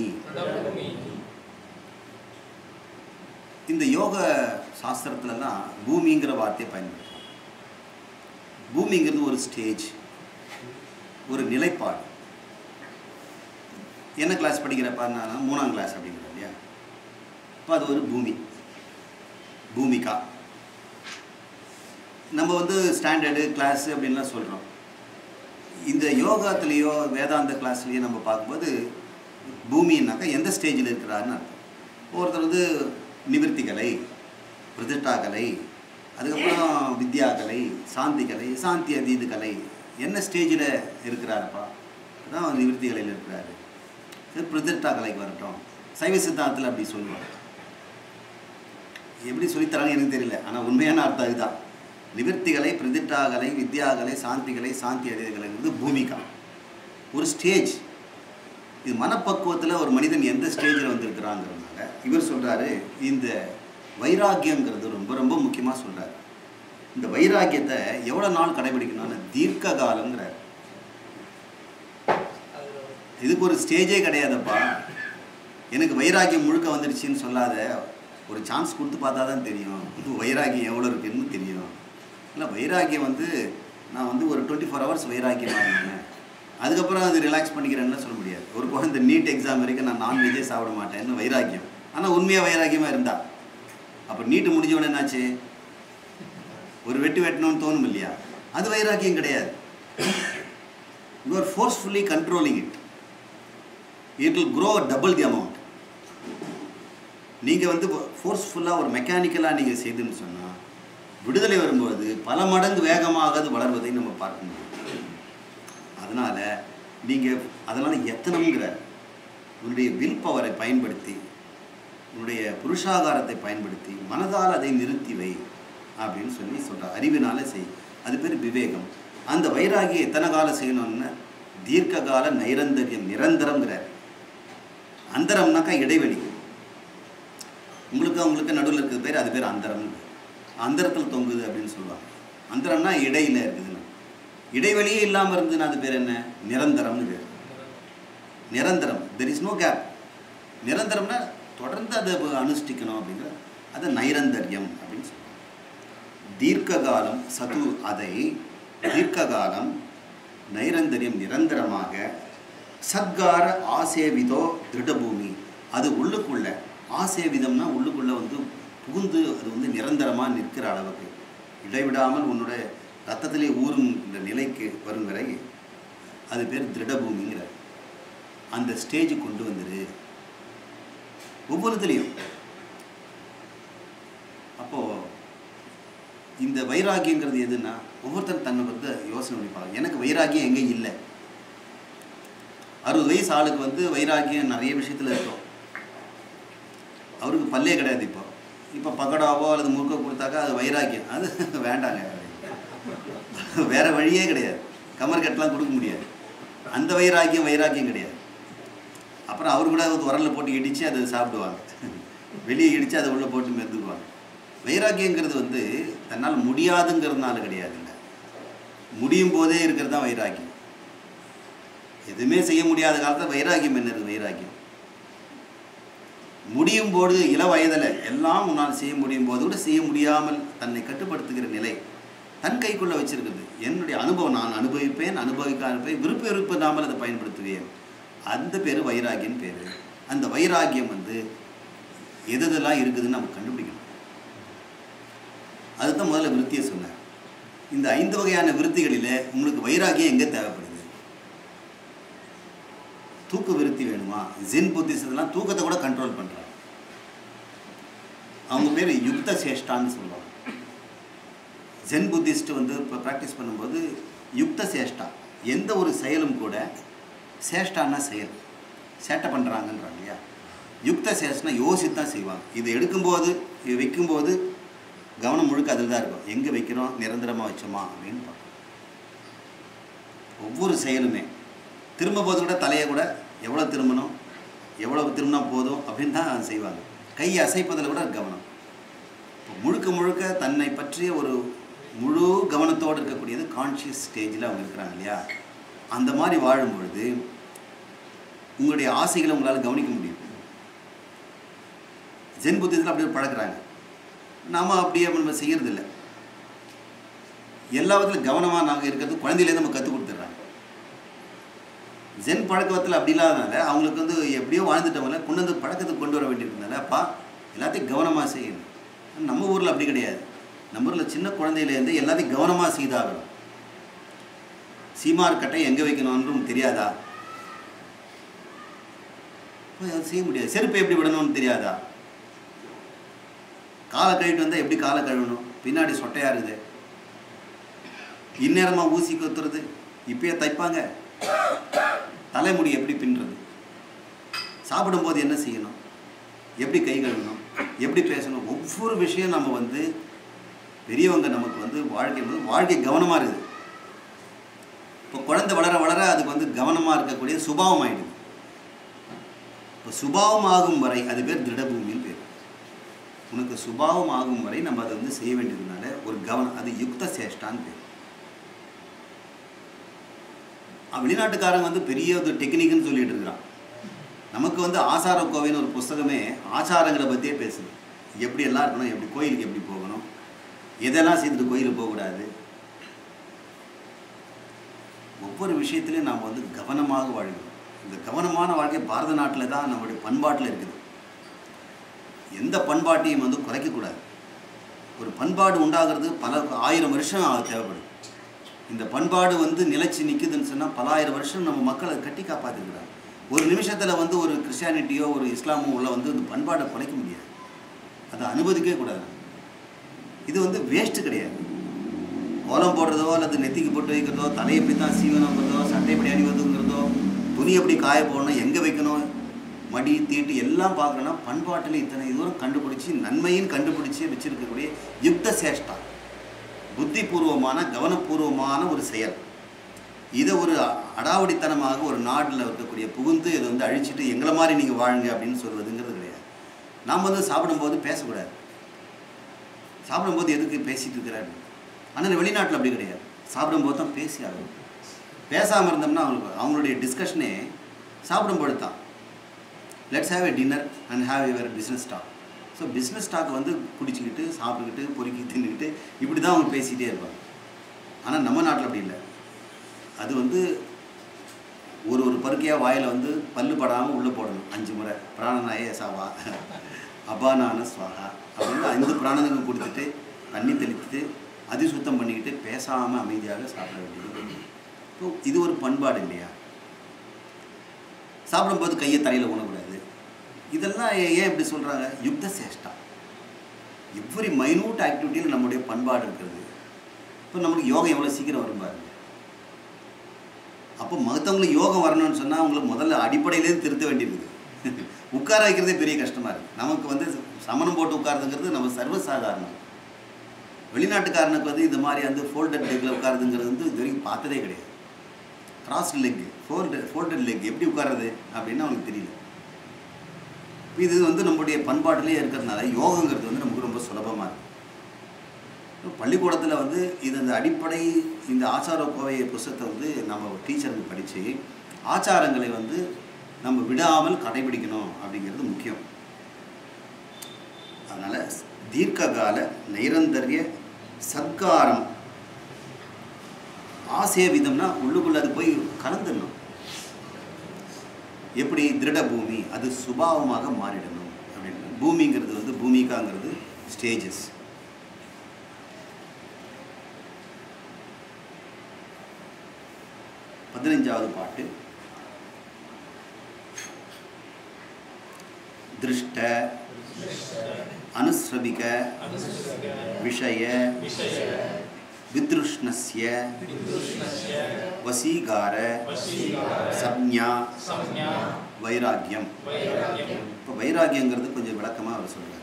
இந்த யோக சாஸ்திரத்துலலாம் பூமிங்கிற வார்த்தையை பயன்படுத்தும் பூமிங்கிறது ஒரு ஸ்டேஜ் ஒரு நிலைப்பாடு என்ன கிளாஸ் படிக்கிறப்ப நான் மூணாம் கிளாஸ் அப்படிங்கிறேன் இல்லையா இப்போ அது ஒரு பூமி பூமிகா நம்ம வந்து ஸ்டாண்டர்டு கிளாஸ் அப்படின்லாம் சொல்கிறோம் இந்த யோகாத்துலேயோ வேதாந்த கிளாஸ்லேயோ நம்ம பார்க்கும்போது பூமின்னாக்கா எந்த ஸ்டேஜில் இருக்கிறாருன்னு அர்த்தம் ஒருத்தர் வந்து நிவர்த்தி கலை பிரதிஷ்டா கலை அதுக்கப்புறம் வித்யா கலை சாந்தி கலை சாந்தி அதீத கலை என்ன ஸ்டேஜில் இருக்கிறாருப்பா அதான் நிவர்த்தி கலையில் இருக்கிறாரு சரி பிரதிஷ்டா கலைக்கு வரட்டும் சைவ சித்தாந்தத்தில் அப்படி சொல்லுவாங்க எப்படி சொல்லித்தராங்க எனக்கு தெரியல ஆனால் உண்மையான அர்த்தம் இதுதான் நிவர்த்திகளை பிரதிட்டாகலை வித்யாகலை சாந்திகளை சாந்தி அதீதகலைங்கிறது பூமிகா ஒரு ஸ்டேஜ் இது மனப்பக்குவத்தில் ஒரு மனிதன் எந்த ஸ்டேஜில் வந்திருக்கிறாங்கிறதுனால இவர் சொல்கிறாரு இந்த வைராக்கியங்கிறது ரொம்ப ரொம்ப முக்கியமாக சொல்கிறார் இந்த வைராக்கியத்தை எவ்வளோ நாள் கடைபிடிக்கணும்னு தீர்க்க காலங்கிறார் இதுக்கு ஒரு ஸ்டேஜே கிடையாதுப்பா எனக்கு வைராக்கியம் முழுக்க வந்துடுச்சின்னு சொல்லாத ஒரு சான்ஸ் கொடுத்து பார்த்தா தான் தெரியும் வைராக்கியம் எவ்வளோ இருக்குன்னு தெரியும் இல்லை வைராக்கியம் வந்து நான் வந்து ஒரு டுவெண்ட்டி ஃபோர் ஹவர்ஸ் வைராக்கியமாக இருந்தேன் அதுக்கப்புறம் அது ரிலாக்ஸ் பண்ணிக்கிறேன்னு சொல்ல முடியாது ஒரு குழந்தை நீட் எக்ஸாம் வரைக்கும் நான் நான்வெஜ்ஜே சாப்பிட மாட்டேன்னு வைராக்கியம் ஆனால் உண்மையாக வைராக்கியமாக இருந்தா அப்போ நீட்டு முடிஞ்சவொடனே என்னாச்சு ஒரு வெட்டு வெட்டணும்னு தோணும் இல்லையா அது வைராக்கியம் கிடையாது you are forcefully controlling it it will grow double the amount நீங்கள் வந்து ஃபோர்ஸ்ஃபுல்லாக ஒரு மெக்கானிக்கலாக நீங்கள் செய்துன்னு சொன்னால் விடுதலை வரும்போது பல மடங்கு வேகமாக அது வளர்வதை நம்ம பார்க்க முடியும் அதனால் நீங்கள் அதனால் எத்தனங்கிற உன்னுடைய வில் பவரை பயன்படுத்தி உன்னுடைய புருஷாகாரத்தை பயன்படுத்தி மனதால் அதை நிறுத்தி வை அப்படின்னு சொல்லி சொல்கிறார் அறிவினால செய் அது பேர் விவேகம் அந்த வைராகியை எத்தனை காலம் செய்யணும்னு தீர்க்க கால நைரந்தரியம் நிரந்தரங்கிறார் அந்தரம்னாக்கா இடைவெளி உங்களுக்கு அவங்களுக்கு நடுவில் இருக்கிற பேர் அது பேர் அந்தரம் அந்தரத்தில் தொங்குது அப்படின்னு சொல்லுவாங்க அந்தரம்னா இடையில இருக்குதுன்னு இடைவெளியே இல்லாமல் இருந்ததுன்னா அது பேர் என்ன நிரந்தரம்னு பேர் நிரந்தரம் தெர் இஸ் நோ கேப் நிரந்தரம்னா தொடர்ந்து அதை அனுஷ்டிக்கணும் அப்படிங்கிற அது நைரந்தரியம் அப்படின்னு சொல்லுவாங்க தீர்க்க காலம் சது அதை தீர்க்க காலம் நைரந்தரியம் நிரந்தரமாக சத்கார ஆசேவிதோ திருடபூமி அது உள்ளுக்குள்ள ஆசேவிதம்னா உள்ளுக்குள்ள வந்து புகுந்து அது வந்து நிரந்தரமாக நிற்கிற அளவுக்கு இடைவிடாமல் உன்னோட ரத்தத்திலே ஊறும் இந்த நிலைக்கு வரும் வரை அது பேர் திருடபூமிங்கிற அந்த ஸ்டேஜ் கொண்டு வந்துரு ஒவ்வொருத்துலேயும் அப்போது இந்த வைராகியங்கிறது எதுன்னா ஒவ்வொருத்தரும் தன்னை வந்து யோசனை பண்ணிப்பாங்க எனக்கு வைராகியம் எங்கே இல்லை அறுபது வயசு ஆளுக்கு வந்து வைராகியம் நிறைய விஷயத்தில் இருக்கும் அவருக்கு பல்லே கிடையாது இப்போ இப்போ பக்கடாவோ அல்லது முறுக்கோ கொடுத்தாக்கா அது வைராக்கியம் அது வேண்டாங்க வேற வழியே கிடையாது கமர் கட்டெலாம் கொடுக்க முடியாது அந்த வைராக்கியம் வைராக்கியம் கிடையாது அப்புறம் அவர் கூட உரலில் போட்டு இடித்து அதை சாப்பிடுவாங்க வெளியே இடித்து அதை உள்ளே போட்டு மெதுக்குவாங்க வைராக்கியங்கிறது வந்து தன்னால் முடியாதுங்கிறதுனால கிடையாதுங்க முடியும் போதே இருக்கிறது தான் வைராக்கியம் எதுவுமே செய்ய முடியாத காலத்தில் வைராக்கியம் என்ன இருக்குது வைராக்கியம் முடியும் போது இள வயதில் எல்லாம் உன்னால் செய்ய முடியும் போது கூட செய்ய முடியாமல் தன்னை கட்டுப்படுத்துகிற நிலை தன் கைக்குள்ளே வச்சிருக்குது என்னுடைய அனுபவம் நான் அனுபவிப்பேன் அனுபவிக்க அனுப்பேன் விருப்ப விருப்பம் இல்லாமல் அதை பயன்படுத்துவேன் அந்த பேர் வைராகியம் பேர் அந்த வைராகியம் வந்து எது எதெல்லாம் இருக்குதுன்னு நம்ம கண்டுபிடிக்கணும் அதுதான் முதல்ல விருத்தியை சொன்னார் இந்த ஐந்து வகையான விருத்திகளில் உங்களுக்கு வைராகியம் எங்கே தேவைப்படுது தூக்க விருத்தி வேணுமா ஜென் புத்திசத்தெல்லாம் தூக்கத்தை கூட கண்ட்ரோல் பண்ணுறாங்க அவங்க பேர் யுக்த சேஷ்டான்னு சொல்லுவாங்க ஜென் புத்திஸ்ட் வந்து இப்போ ப்ராக்டிஸ் பண்ணும்போது யுக்த சேஷ்டா எந்த ஒரு செயலும் கூட சேஷ்டான்னா செயல் சேட்டை பண்ணுறாங்கன்றாங்க இல்லையா யுக்த சேஷ்டா யோசித்து தான் செய்வாங்க இது எடுக்கும்போது இது வைக்கும்போது கவனம் முழுக்க அதில் தான் இருக்கும் எங்கே வைக்கிறோம் நிரந்தரமாக வச்சோமா அப்படின்னு பார்க்கணும் ஒவ்வொரு செயலுமே திரும்பும் போது கூட தலையை கூட எவ்வளோ திரும்பணும் எவ்வளோ திரும்பினா போதும் அப்படின்னு தான் செய்வாங்க கை அசைப்பதில் கூட கவனம் இப்போ முழுக்க முழுக்க தன்னை பற்றிய ஒரு முழு கவனத்தோடு இருக்கக்கூடியது கான்ஷியஸ் ஸ்டேஜில் அவங்க இருக்கிறாங்க இல்லையா அந்த மாதிரி வாழும் பொழுது உங்களுடைய ஆசைகளை உங்களால் கவனிக்க முடியும் ஜென் புத்தத்தில் அப்படியே பழக்கிறாங்க நாம் அப்படியே நம்ம செய்யறதில்ல எல்லா விதத்திலும் கவனமாக நாங்கள் இருக்கிறது குழந்தையிலேருந்து நம்ம கற்றுக் கொடுத்துட்றாங்க ஜென் பழக்கத்தில் அப்படி இல்லாதனால அவங்களுக்கு வந்து எப்படியோ வாழ்ந்துட்டவங்கள கொண்டு வந்து பழக்கத்துக்கு கொண்டு வர வேண்டியிருந்தனால அப்பா எல்லாத்தையும் கவனமாக செய்யணும் நம்ம ஊரில் அப்படி கிடையாது நம்ம ஊரில் சின்ன குழந்தையிலேருந்து எல்லாத்தையும் கவனமாக செய்தாகணும் சீமார் கட்டை எங்கே வைக்கணும்னு தெரியாதா அப்ப அது செய்ய முடியாது செருப்பை எப்படி விடணும்னு தெரியாதா காலை கழுவிட்டு வந்தால் எப்படி காலை கழுவணும் பின்னாடி சொட்டையாக இருக்குது இந்நேரமாக ஊசி கொத்துறது இப்பயே தைப்பாங்க தலைமுடி எப்படி பின்னுறது சாப்பிடும்போது என்ன செய்யணும் எப்படி கை கழுவணும் எப்படி பேசணும் ஒவ்வொரு விஷயம் நம்ம வந்து பெரியவங்க நமக்கு வந்து வாழ்க்கை வந்து வாழ்க்கை கவனமாக இருக்குது இப்போ குழந்தை வளர வளர அதுக்கு வந்து கவனமாக இருக்கக்கூடிய சுபாவம் ஆயிடுது இப்போ சுபாவம் ஆகும் வரை அது பேர் திருடபூமின்னு பேர் உனக்கு சுபாவம் ஆகும் வரை நம்ம அதை வந்து செய்ய வேண்டியதுனால ஒரு கவனம் அது யுக்த சேஷ்டான்னு பேர் அஹ் வெளிநாட்டுக்காரங்க வந்து பெரிய ஒரு டெக்னிக்குன்னு சொல்லிட்டு இருக்கிறான் நமக்கு வந்து ஆசார கோவைன்னு ஒரு புஸ்தகமே ஆச்சாரங்களை பற்றியே பேசுது எப்படி எல்லாம் இருக்கணும் எப்படி கோயிலுக்கு எப்படி போகணும் எதெல்லாம் செய்துட்டு கோயிலுக்கு போகக்கூடாது ஒவ்வொரு விஷயத்திலையும் நாம் வந்து கவனமாக வாழ்கிறோம் இந்த கவனமான வாழ்க்கை பாரத நாட்டில் தான் நம்மளுடைய பண்பாட்டில் இருக்குது எந்த பண்பாட்டையும் வந்து குறைக்கக்கூடாது ஒரு பண்பாடு உண்டாகிறது பல ஆயிரம் வருஷம் ஆக தேவைப்படும் இந்த பண்பாடு வந்து நிலைச்சு நிற்குதுன்னு சொன்னால் பல ஆயிரம் வருஷம் நம்ம மக்களை கட்டி காப்பாற்றிருக்கிறாங்க ஒரு நிமிஷத்தில் வந்து ஒரு கிறிஸ்டியானிட்டியோ ஒரு இஸ்லாமோ உள்ள வந்து இந்த பண்பாடை குறைக்க முடியாது அதை அனுமதிக்கவே கூடாது இது வந்து வேஸ்ட்டு கிடையாது கோலம் போடுறதோ அல்லது நெத்திக்கு போட்டு வைக்கிறதோ தலையை எப்படி தான் சீவனங்கிறதோ சட்டை எப்படி அணிவதுங்கிறதோ துணி எப்படி காய போடணும் எங்கே வைக்கணும் மடி தீட்டு எல்லாம் பார்க்கணும்னா பண்பாட்டில் இத்தனை தூரம் கண்டுபிடிச்சி நன்மையும் கண்டுபிடிச்சி வச்சிருக்கக்கூடிய யுக்த சேஷ்டா புத்திபூர்வமான கவனபூர்வமான ஒரு செயல் இதை ஒரு அடாவடித்தனமாக ஒரு நாட்டில் இருக்கக்கூடிய புகுந்து இதை வந்து அழிச்சிட்டு எங்களை மாதிரி நீங்கள் வாழுங்க அப்படின்னு சொல்வதுங்கிறது கிடையாது நாம் வந்து சாப்பிடும்போது பேசக்கூடாது சாப்பிடும்போது எதுக்கு பேசிட்டு இருக்கிறாரு ஆனால் வெளிநாட்டில் அப்படி கிடையாது சாப்பிடும்போது தான் பேசி ஆகணும் பேசாமல் இருந்தோம்னா அவங்களுக்கு அவங்களுடைய டிஸ்கஷனே சாப்பிடும்போது தான் let's have a dinner and have your business talk so business talk வந்து குடிச்சிக்கிட்டு சாப்பிட்டுக்கிட்டு பொறுக்கி தின்னுக்கிட்டு இப்படி தான் அவங்க பேசிகிட்டே இருப்பாங்க ஆனால் நம்ம நாட்டில் அப்படி இல்லை அது வந்து ஒரு ஒரு பருக்கையாக வாயில் வந்து பல்லு படாமல் உள்ளே போடணும் அஞ்சு முறை பிராணநாய சாவா அபானான ஸ்வாகா அப்படின்னு ஐந்து பிராணனுக்கு கொடுத்துட்டு தண்ணி தெளித்துட்டு அதிசுத்தம் பண்ணிக்கிட்டு பேசாமல் அமைதியாக சாப்பிட வேண்டியது இப்போ இது ஒரு பண்பாடு இல்லையா சாப்பிடும்போது கையை தரையில் ஊனக்கூடாது இதெல்லாம் ஏ- ஏன் இப்படி சொல்கிறாங்க யுக்த சேஷ்டா எவ்வரி மைனூட் ஆக்டிவிட்டியில் நம்முடைய பண்பாடு இருக்கிறது இப்போ நமக்கு யோகம் எவ்வளோ சீக்கிரம் வரும் பாருங்க அப்போ மற்றவங்களுக்கு யோகம் வரணும்னு சொன்னால் அவங்களுக்கு முதல்ல அடிப்படையிலேருந்து திருத்த வேண்டியிருக்குது உட்கார வைக்கிறதே பெரிய கஷ்டமாக இருக்குது நமக்கு வந்து சமணம் போட்டு உட்காருதுங்கிறது நம்ம சர்வசாதாரணம் வெளிநாட்டுக்காரனுக்கு வந்து இந்த மாதிரி வந்து ஃபோல்டட் லெக்கில் உட்காருதுங்கிறது வந்து இது வரைக்கும் பார்த்ததே கிடையாது cross leg folded folded leg எப்படி உட்காருது அப்படின்னு அவனுக்கு தெரியல இது வந்து நம்முடைய பண்பாட்டிலே இருக்கிறதுனால யோகங்கிறது வந்து நமக்கு ரொம்ப சுலபமாக இருக்கு பள்ளிக்கூடத்தில் வந்து இது இந்த அடிப்படை இந்த ஆச்சார கோவை புஸ்தகத்தை வந்து நம்ம டீச்சருக்கு படித்து ஆச்சாரங்களை வந்து நம்ம விடாமல் கடைபிடிக்கணும் அப்படிங்கிறது முக்கியம் அதனால் தீர்க்ககால நைரந்தரிய சத்காரம் ஆசைய விதம்னா உள்ளுக்குள்ள அது போய் கலந்துடணும் எப்படி திருட பூமி அது சுபாவமாக மாறிடணும் அப்படின்னு பூமிங்கிறது வந்து பூமிகாங்கிறது ஸ்டேஜஸ் பதினஞ்சாவது பாட்டு திருஷ்ட அனுஸ்ரவிக விஷய வித்ருஷ்ணஸ்ய வசீகார சப்ஞா வைராக்கியம் இப்போ வைராக்கியங்கிறது கொஞ்சம் விளக்கமாக அவர் சொல்றார்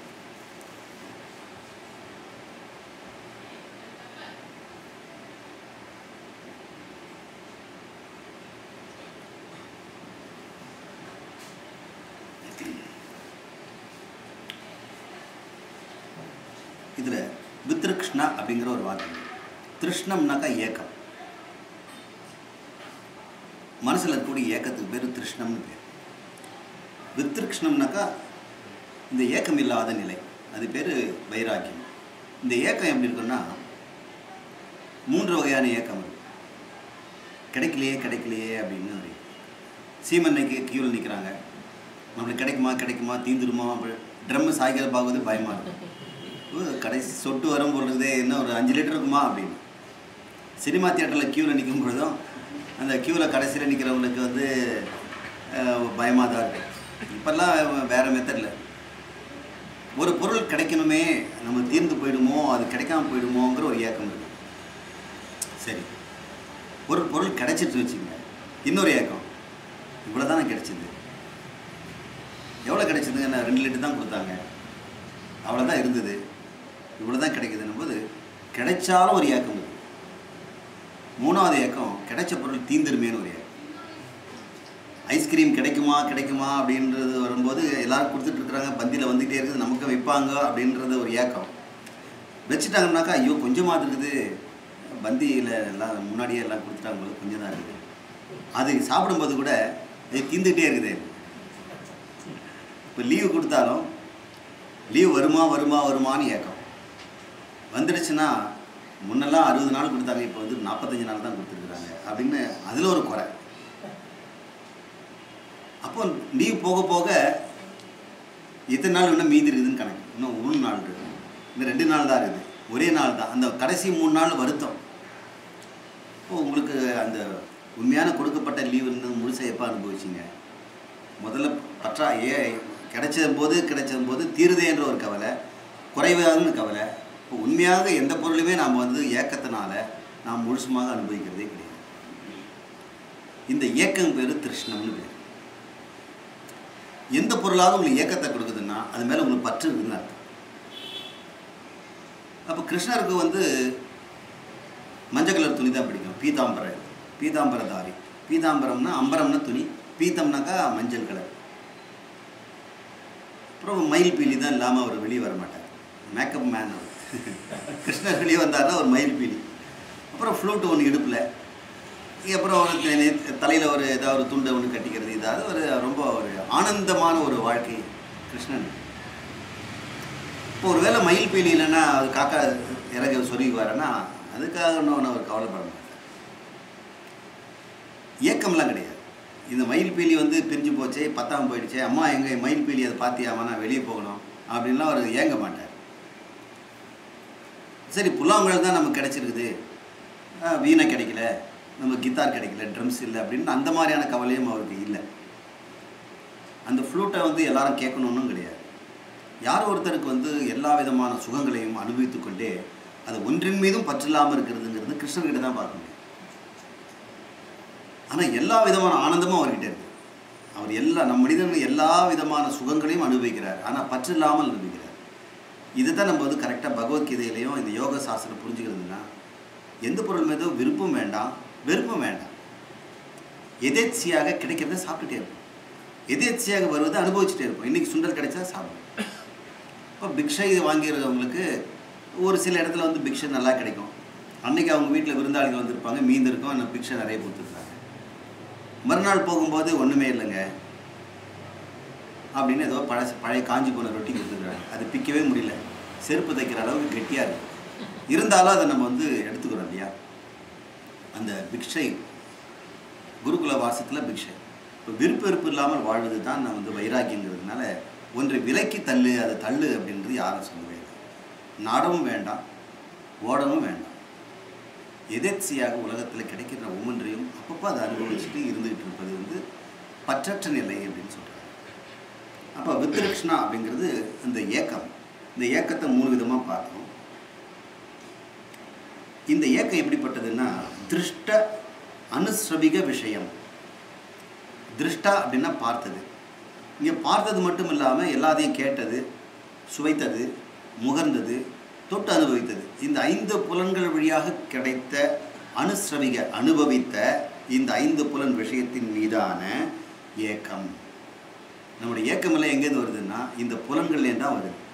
இதில் வித்ருக்ஷ்ணா அப்படிங்கிற ஒரு வார்த்தை இருக்கு. திருஷ்ணம்னாக்கா ஏக்கம் மனசில் இருக்கக்கூடிய ஏக்கத்துக்கு பேர் திருஷ்ணம்னு பேர் வித்ருக்ஷ்ணம்னாக்கா இந்த ஏக்கம் இல்லாத நிலை அது பேர் வைராக்கியம் இந்த ஏக்கம் எப்படி இருக்குன்னா மூன்று வகையான ஏக்கம் இருக்கு கிடைக்கலையே கிடைக்கலையே அப்படின்னு ஒரு சீமன்னைக்கு கியூவில் நிற்கிறாங்க நம்மளுக்கு கிடைக்குமா கிடைக்குமா தீந்துருமா ட்ரம்மு சாய்க்கிற பார்க்குறது பயமாக இருக்கும் ஓ, கடைசி சொட்டு வரும் பொழுதே என்ன ஒரு அஞ்சு லிட்டர் இருக்குமா அப்படின்னு சினிமா தியேட்டரில் க்யூவில் நிற்கும் பொழுதும் அந்த க்யூவில் கடைசியில் நிற்கிறவங்களுக்கு வந்து பயமாக தான் இருக்கு இப்போல்லாம் வேறு மெத்தடில் ஒரு பொருள் கிடைக்கணுமே நம்ம தீர்ந்து போயிடுமோ அது கிடைக்காம போயிடுமோங்கிற ஒரு ஏக்கம் இருக்கு சரி ஒரு பொருள் கிடைச்சிட்டு வச்சுங்க இன்னொரு ஏக்கம் இவ்வளோ தானே கிடைச்சிது எவ்வளோ கிடைச்சதுங்க நான் ரெண்டு லிட்டர் தான் கொடுத்தாங்க அவ்வளோதான் இருந்தது இவ்வளோ தான் கிடைக்குதுன்னும் போது கிடைச்சாலும் ஒரு ஏக்கம் இருக்கு மூணாவது ஏக்கம் கிடைச்ச பொருள் தீந்துருமேன்னு ஒரு ஏக்கம் ஐஸ்கிரீம் கிடைக்குமா கிடைக்குமா அப்படின்றது வரும்போது எல்லாரும் கொடுத்துட்டு இருக்கிறாங்க பந்தியில் வந்துகிட்டே இருக்குது நமக்கு வைப்பாங்க அப்படின்றது ஒரு ஏக்கம் வச்சுட்டாங்கன்னாக்கா ஐயோ கொஞ்சமாக இருக்குது பந்தியில் எல்லாம் முன்னாடியே எல்லாம் கொடுத்துட்டாங்க போல கொஞ்சம் தான் இருக்குது அது சாப்பிடும்போது கூட அது தீந்துக்கிட்டே இருக்குது இப்போ லீவு கொடுத்தாலும் லீவ் வருமா வருமா வருமான்னு ஏக்கம் வந்துடுச்சுன்னா முன்னெல்லாம் அறுபது நாள் கொடுத்தாங்க இப்போ வந்து நாற்பத்தஞ்சு நாள் தான் கொடுத்துருக்குறாங்க அப்படின்னு அதில் ஒரு குறை அப்போ லீவ் போக போக எத்தனை நாள் இன்னும் மீதி இருக்குதுன்னு கணக்கு இன்னும் மூணு நாள் இருக்குது இன்னும் ரெண்டு நாள் தான் இருக்குது ஒரே நாள் தான் அந்த கடைசி மூணு நாள் வருத்தம் இப்போ உங்களுக்கு அந்த உண்மையான கொடுக்கப்பட்ட லீவ் இருந்து முழுசாக எப்போ அனுபவிச்சிங்க முதல்ல பற்றா ஏ கிடைச்ச போது கிடைச்ச போது தீருதேன்ற ஒரு கவலை குறைவாதுன்னு கவலை இப்போ உண்மையாக எந்த பொருளுமே நாம் வந்து ஏக்கத்தினால நாம் முழுசுமாக அனுபவிக்கிறதே கிடையாது இந்த ஏக்கம் பேர் திருஷ்ணம்னு பேர் எந்த பொருளாவது உங்களுக்கு ஏக்கத்தை கொடுக்குதுன்னா அது மேலே உங்களுக்கு பற்று இருக்குதுன்னு அர்த்தம் அப்போ கிருஷ்ணருக்கு வந்து மஞ்சள் கலர் துணி தான் பிடிக்கும் பீதாம்பரம் பீதாம்பரதாரி பீதாம்பரம்னா அம்பரம்னா துணி பீத்தம்னாக்கா மஞ்சள் கலர் அப்புறம் மயில் பீலி தான் இல்லாமல் அவர் வெளியே வர மாட்டார் மேக்கப் மேன் அவர் கிருஷ்ணர் வெளியே வந்தார்னா ஒரு மயில் பீலி அப்புறம் ஃப்ளூட் ஒன்று இடுப்பில் அப்புறம் அவருக்கு தலையில் ஒரு ஏதாவது ஒரு துண்டை ஒன்று கட்டிக்கிறது இதாவது ஒரு ரொம்ப ஒரு ஆனந்தமான ஒரு வாழ்க்கை கிருஷ்ணன் இப்போ ஒரு வேளை மயில் பீலி இல்லைன்னா அது காக்கா இறங்க சொருகுவாருன்னா அதுக்காக ஒன்றும் அவர் கவலைப்பட மாட்டார் ஏக்கம்லாம் கிடையாது இந்த மயில் பீலி வந்து பிரிஞ்சு போச்சே பத்தாம போயிடுச்சே அம்மா எங்க மயில் பீலி அதை பார்த்தியாமா நான் வெளியே போகணும் அப்படின்லாம் அவர் ஏங்க மாட்டார் சரி புல்லாங்குழல் தான் நமக்கு கிடைச்சிருக்குது ஆ, வீணை கிடைக்கல நம்ம கித்தார் கிடைக்கல ட்ரம்ஸ் இல்லை அப்படின்னு அந்த மாதிரியான கவலையும் அவருக்கு இல்லை அந்த ஃப்ளூட்டை வந்து எல்லாரும் கேட்கணும்னு கிடையாது யார் ஒருத்தருக்கு வந்து எல்லா விதமான சுகங்களையும் அனுபவித்துக் கொண்டே அது ஒன்றின் மீதும் பற்றில்லாமல் இருக்கிறதுங்கிறது கிருஷ்ணர்கிட்ட தான் பார்க்க முடியும் ஆனால் எல்லா விதமான ஆனந்தமும் அவர்கிட்ட இருக்கு அவர் எல்லா நம் மனிதன் எல்லா விதமான சுகங்களையும் அனுபவிக்கிறார் ஆனால் பற்று இல்லாமல் அனுபவிக்கிறார் இதை தான் நம்ம வந்து கரெக்டாக பகவத்கீதையிலையும் இந்த யோக சாஸ்திரம் புரிஞ்சுக்கிறதுனா எந்த பொருள் மீதும் விருப்பம் வேண்டாம் வெறுப்பும் வேண்டாம் எதேச்சியாக கிடைக்கிறத சாப்பிட்டுட்டே இருப்போம் எதேச்சியாக வருவதை அனுபவிச்சுட்டே இருப்போம் இன்றைக்கி சுண்டல் கிடைச்சா சாப்பிடுவோம் இப்போ பிக்ஷை வாங்கிறவங்களுக்கு ஒரு சில இடத்துல வந்து பிக்ஷை நல்லா கிடைக்கும் அன்னைக்கு அவங்க வீட்டில் விருந்தாளிகள் வந்திருப்பாங்க மீந்து இருக்கும் அந்த பிக்ஷை நிறைய கொடுத்துருக்காங்க மறுநாள் போகும்போது ஒன்றுமே இல்லைங்க அப்படின்னு ஏதோ பழச பழைய காஞ்சி போன ரொட்டி கொடுத்துருக்காங்க அது பிக்கவே முடியல செருப்பு தைக்கிற அளவுக்கு கெட்டியாக இருக்கு இருந்தாலும் அதை நம்ம வந்து எடுத்துக்கிறோம் இல்லையா அந்த பிக்ஷை குருகுல வாசத்தில் பிக்ஷை இப்போ விருப்ப வெறுப்பு இல்லாமல் வாழ்வது தான் நான் வந்து வைராக்கியங்கிறதுனால ஒன்றை விலக்கி தள்ளு அதை தள்ளு அப்படின்றது யாரும் சொல்லவே இல்லை நாடவும் வேண்டாம் ஓடவும் வேண்டாம் எதேச்சியாக உலகத்தில் கிடைக்கிற ஒவ்வொன்றையும் அப்பப்போ அதை அனுபவிச்சுட்டு இருந்துகிட்டு இருப்பது வந்து பற்றற்ற நிலை அப்படின்னு சொல்கிறாங்க அப்போ வித்ருக்ஷ்ணா அப்படிங்கிறது இந்த ஏக்கம் இந்த ஏக்கத்தை மூணு விதமாக பார்த்தோம் இந்த ஏக்கம் எப்படிப்பட்டதுன்னா திருஷ்ட அனுஸ்ரவிக விஷயம் திருஷ்டா அப்படின்னா பார்த்தது இங்கே பார்த்தது மட்டும் இல்லாமல் எல்லாத்தையும் கேட்டது சுவைத்தது முகர்ந்தது தொட்டு அனுபவித்தது இந்த ஐந்து புலன்கள் வழியாக கிடைத்த அனுஸ்ரவிக அனுபவித்த இந்த ஐந்து புலன் விஷயத்தின் மீதான ஏக்கம் நம்முடைய ஏக்கமெல்லாம் எங்கேருந்து வருதுன்னா இந்த புலன்கள்லேருந்து தான் வருது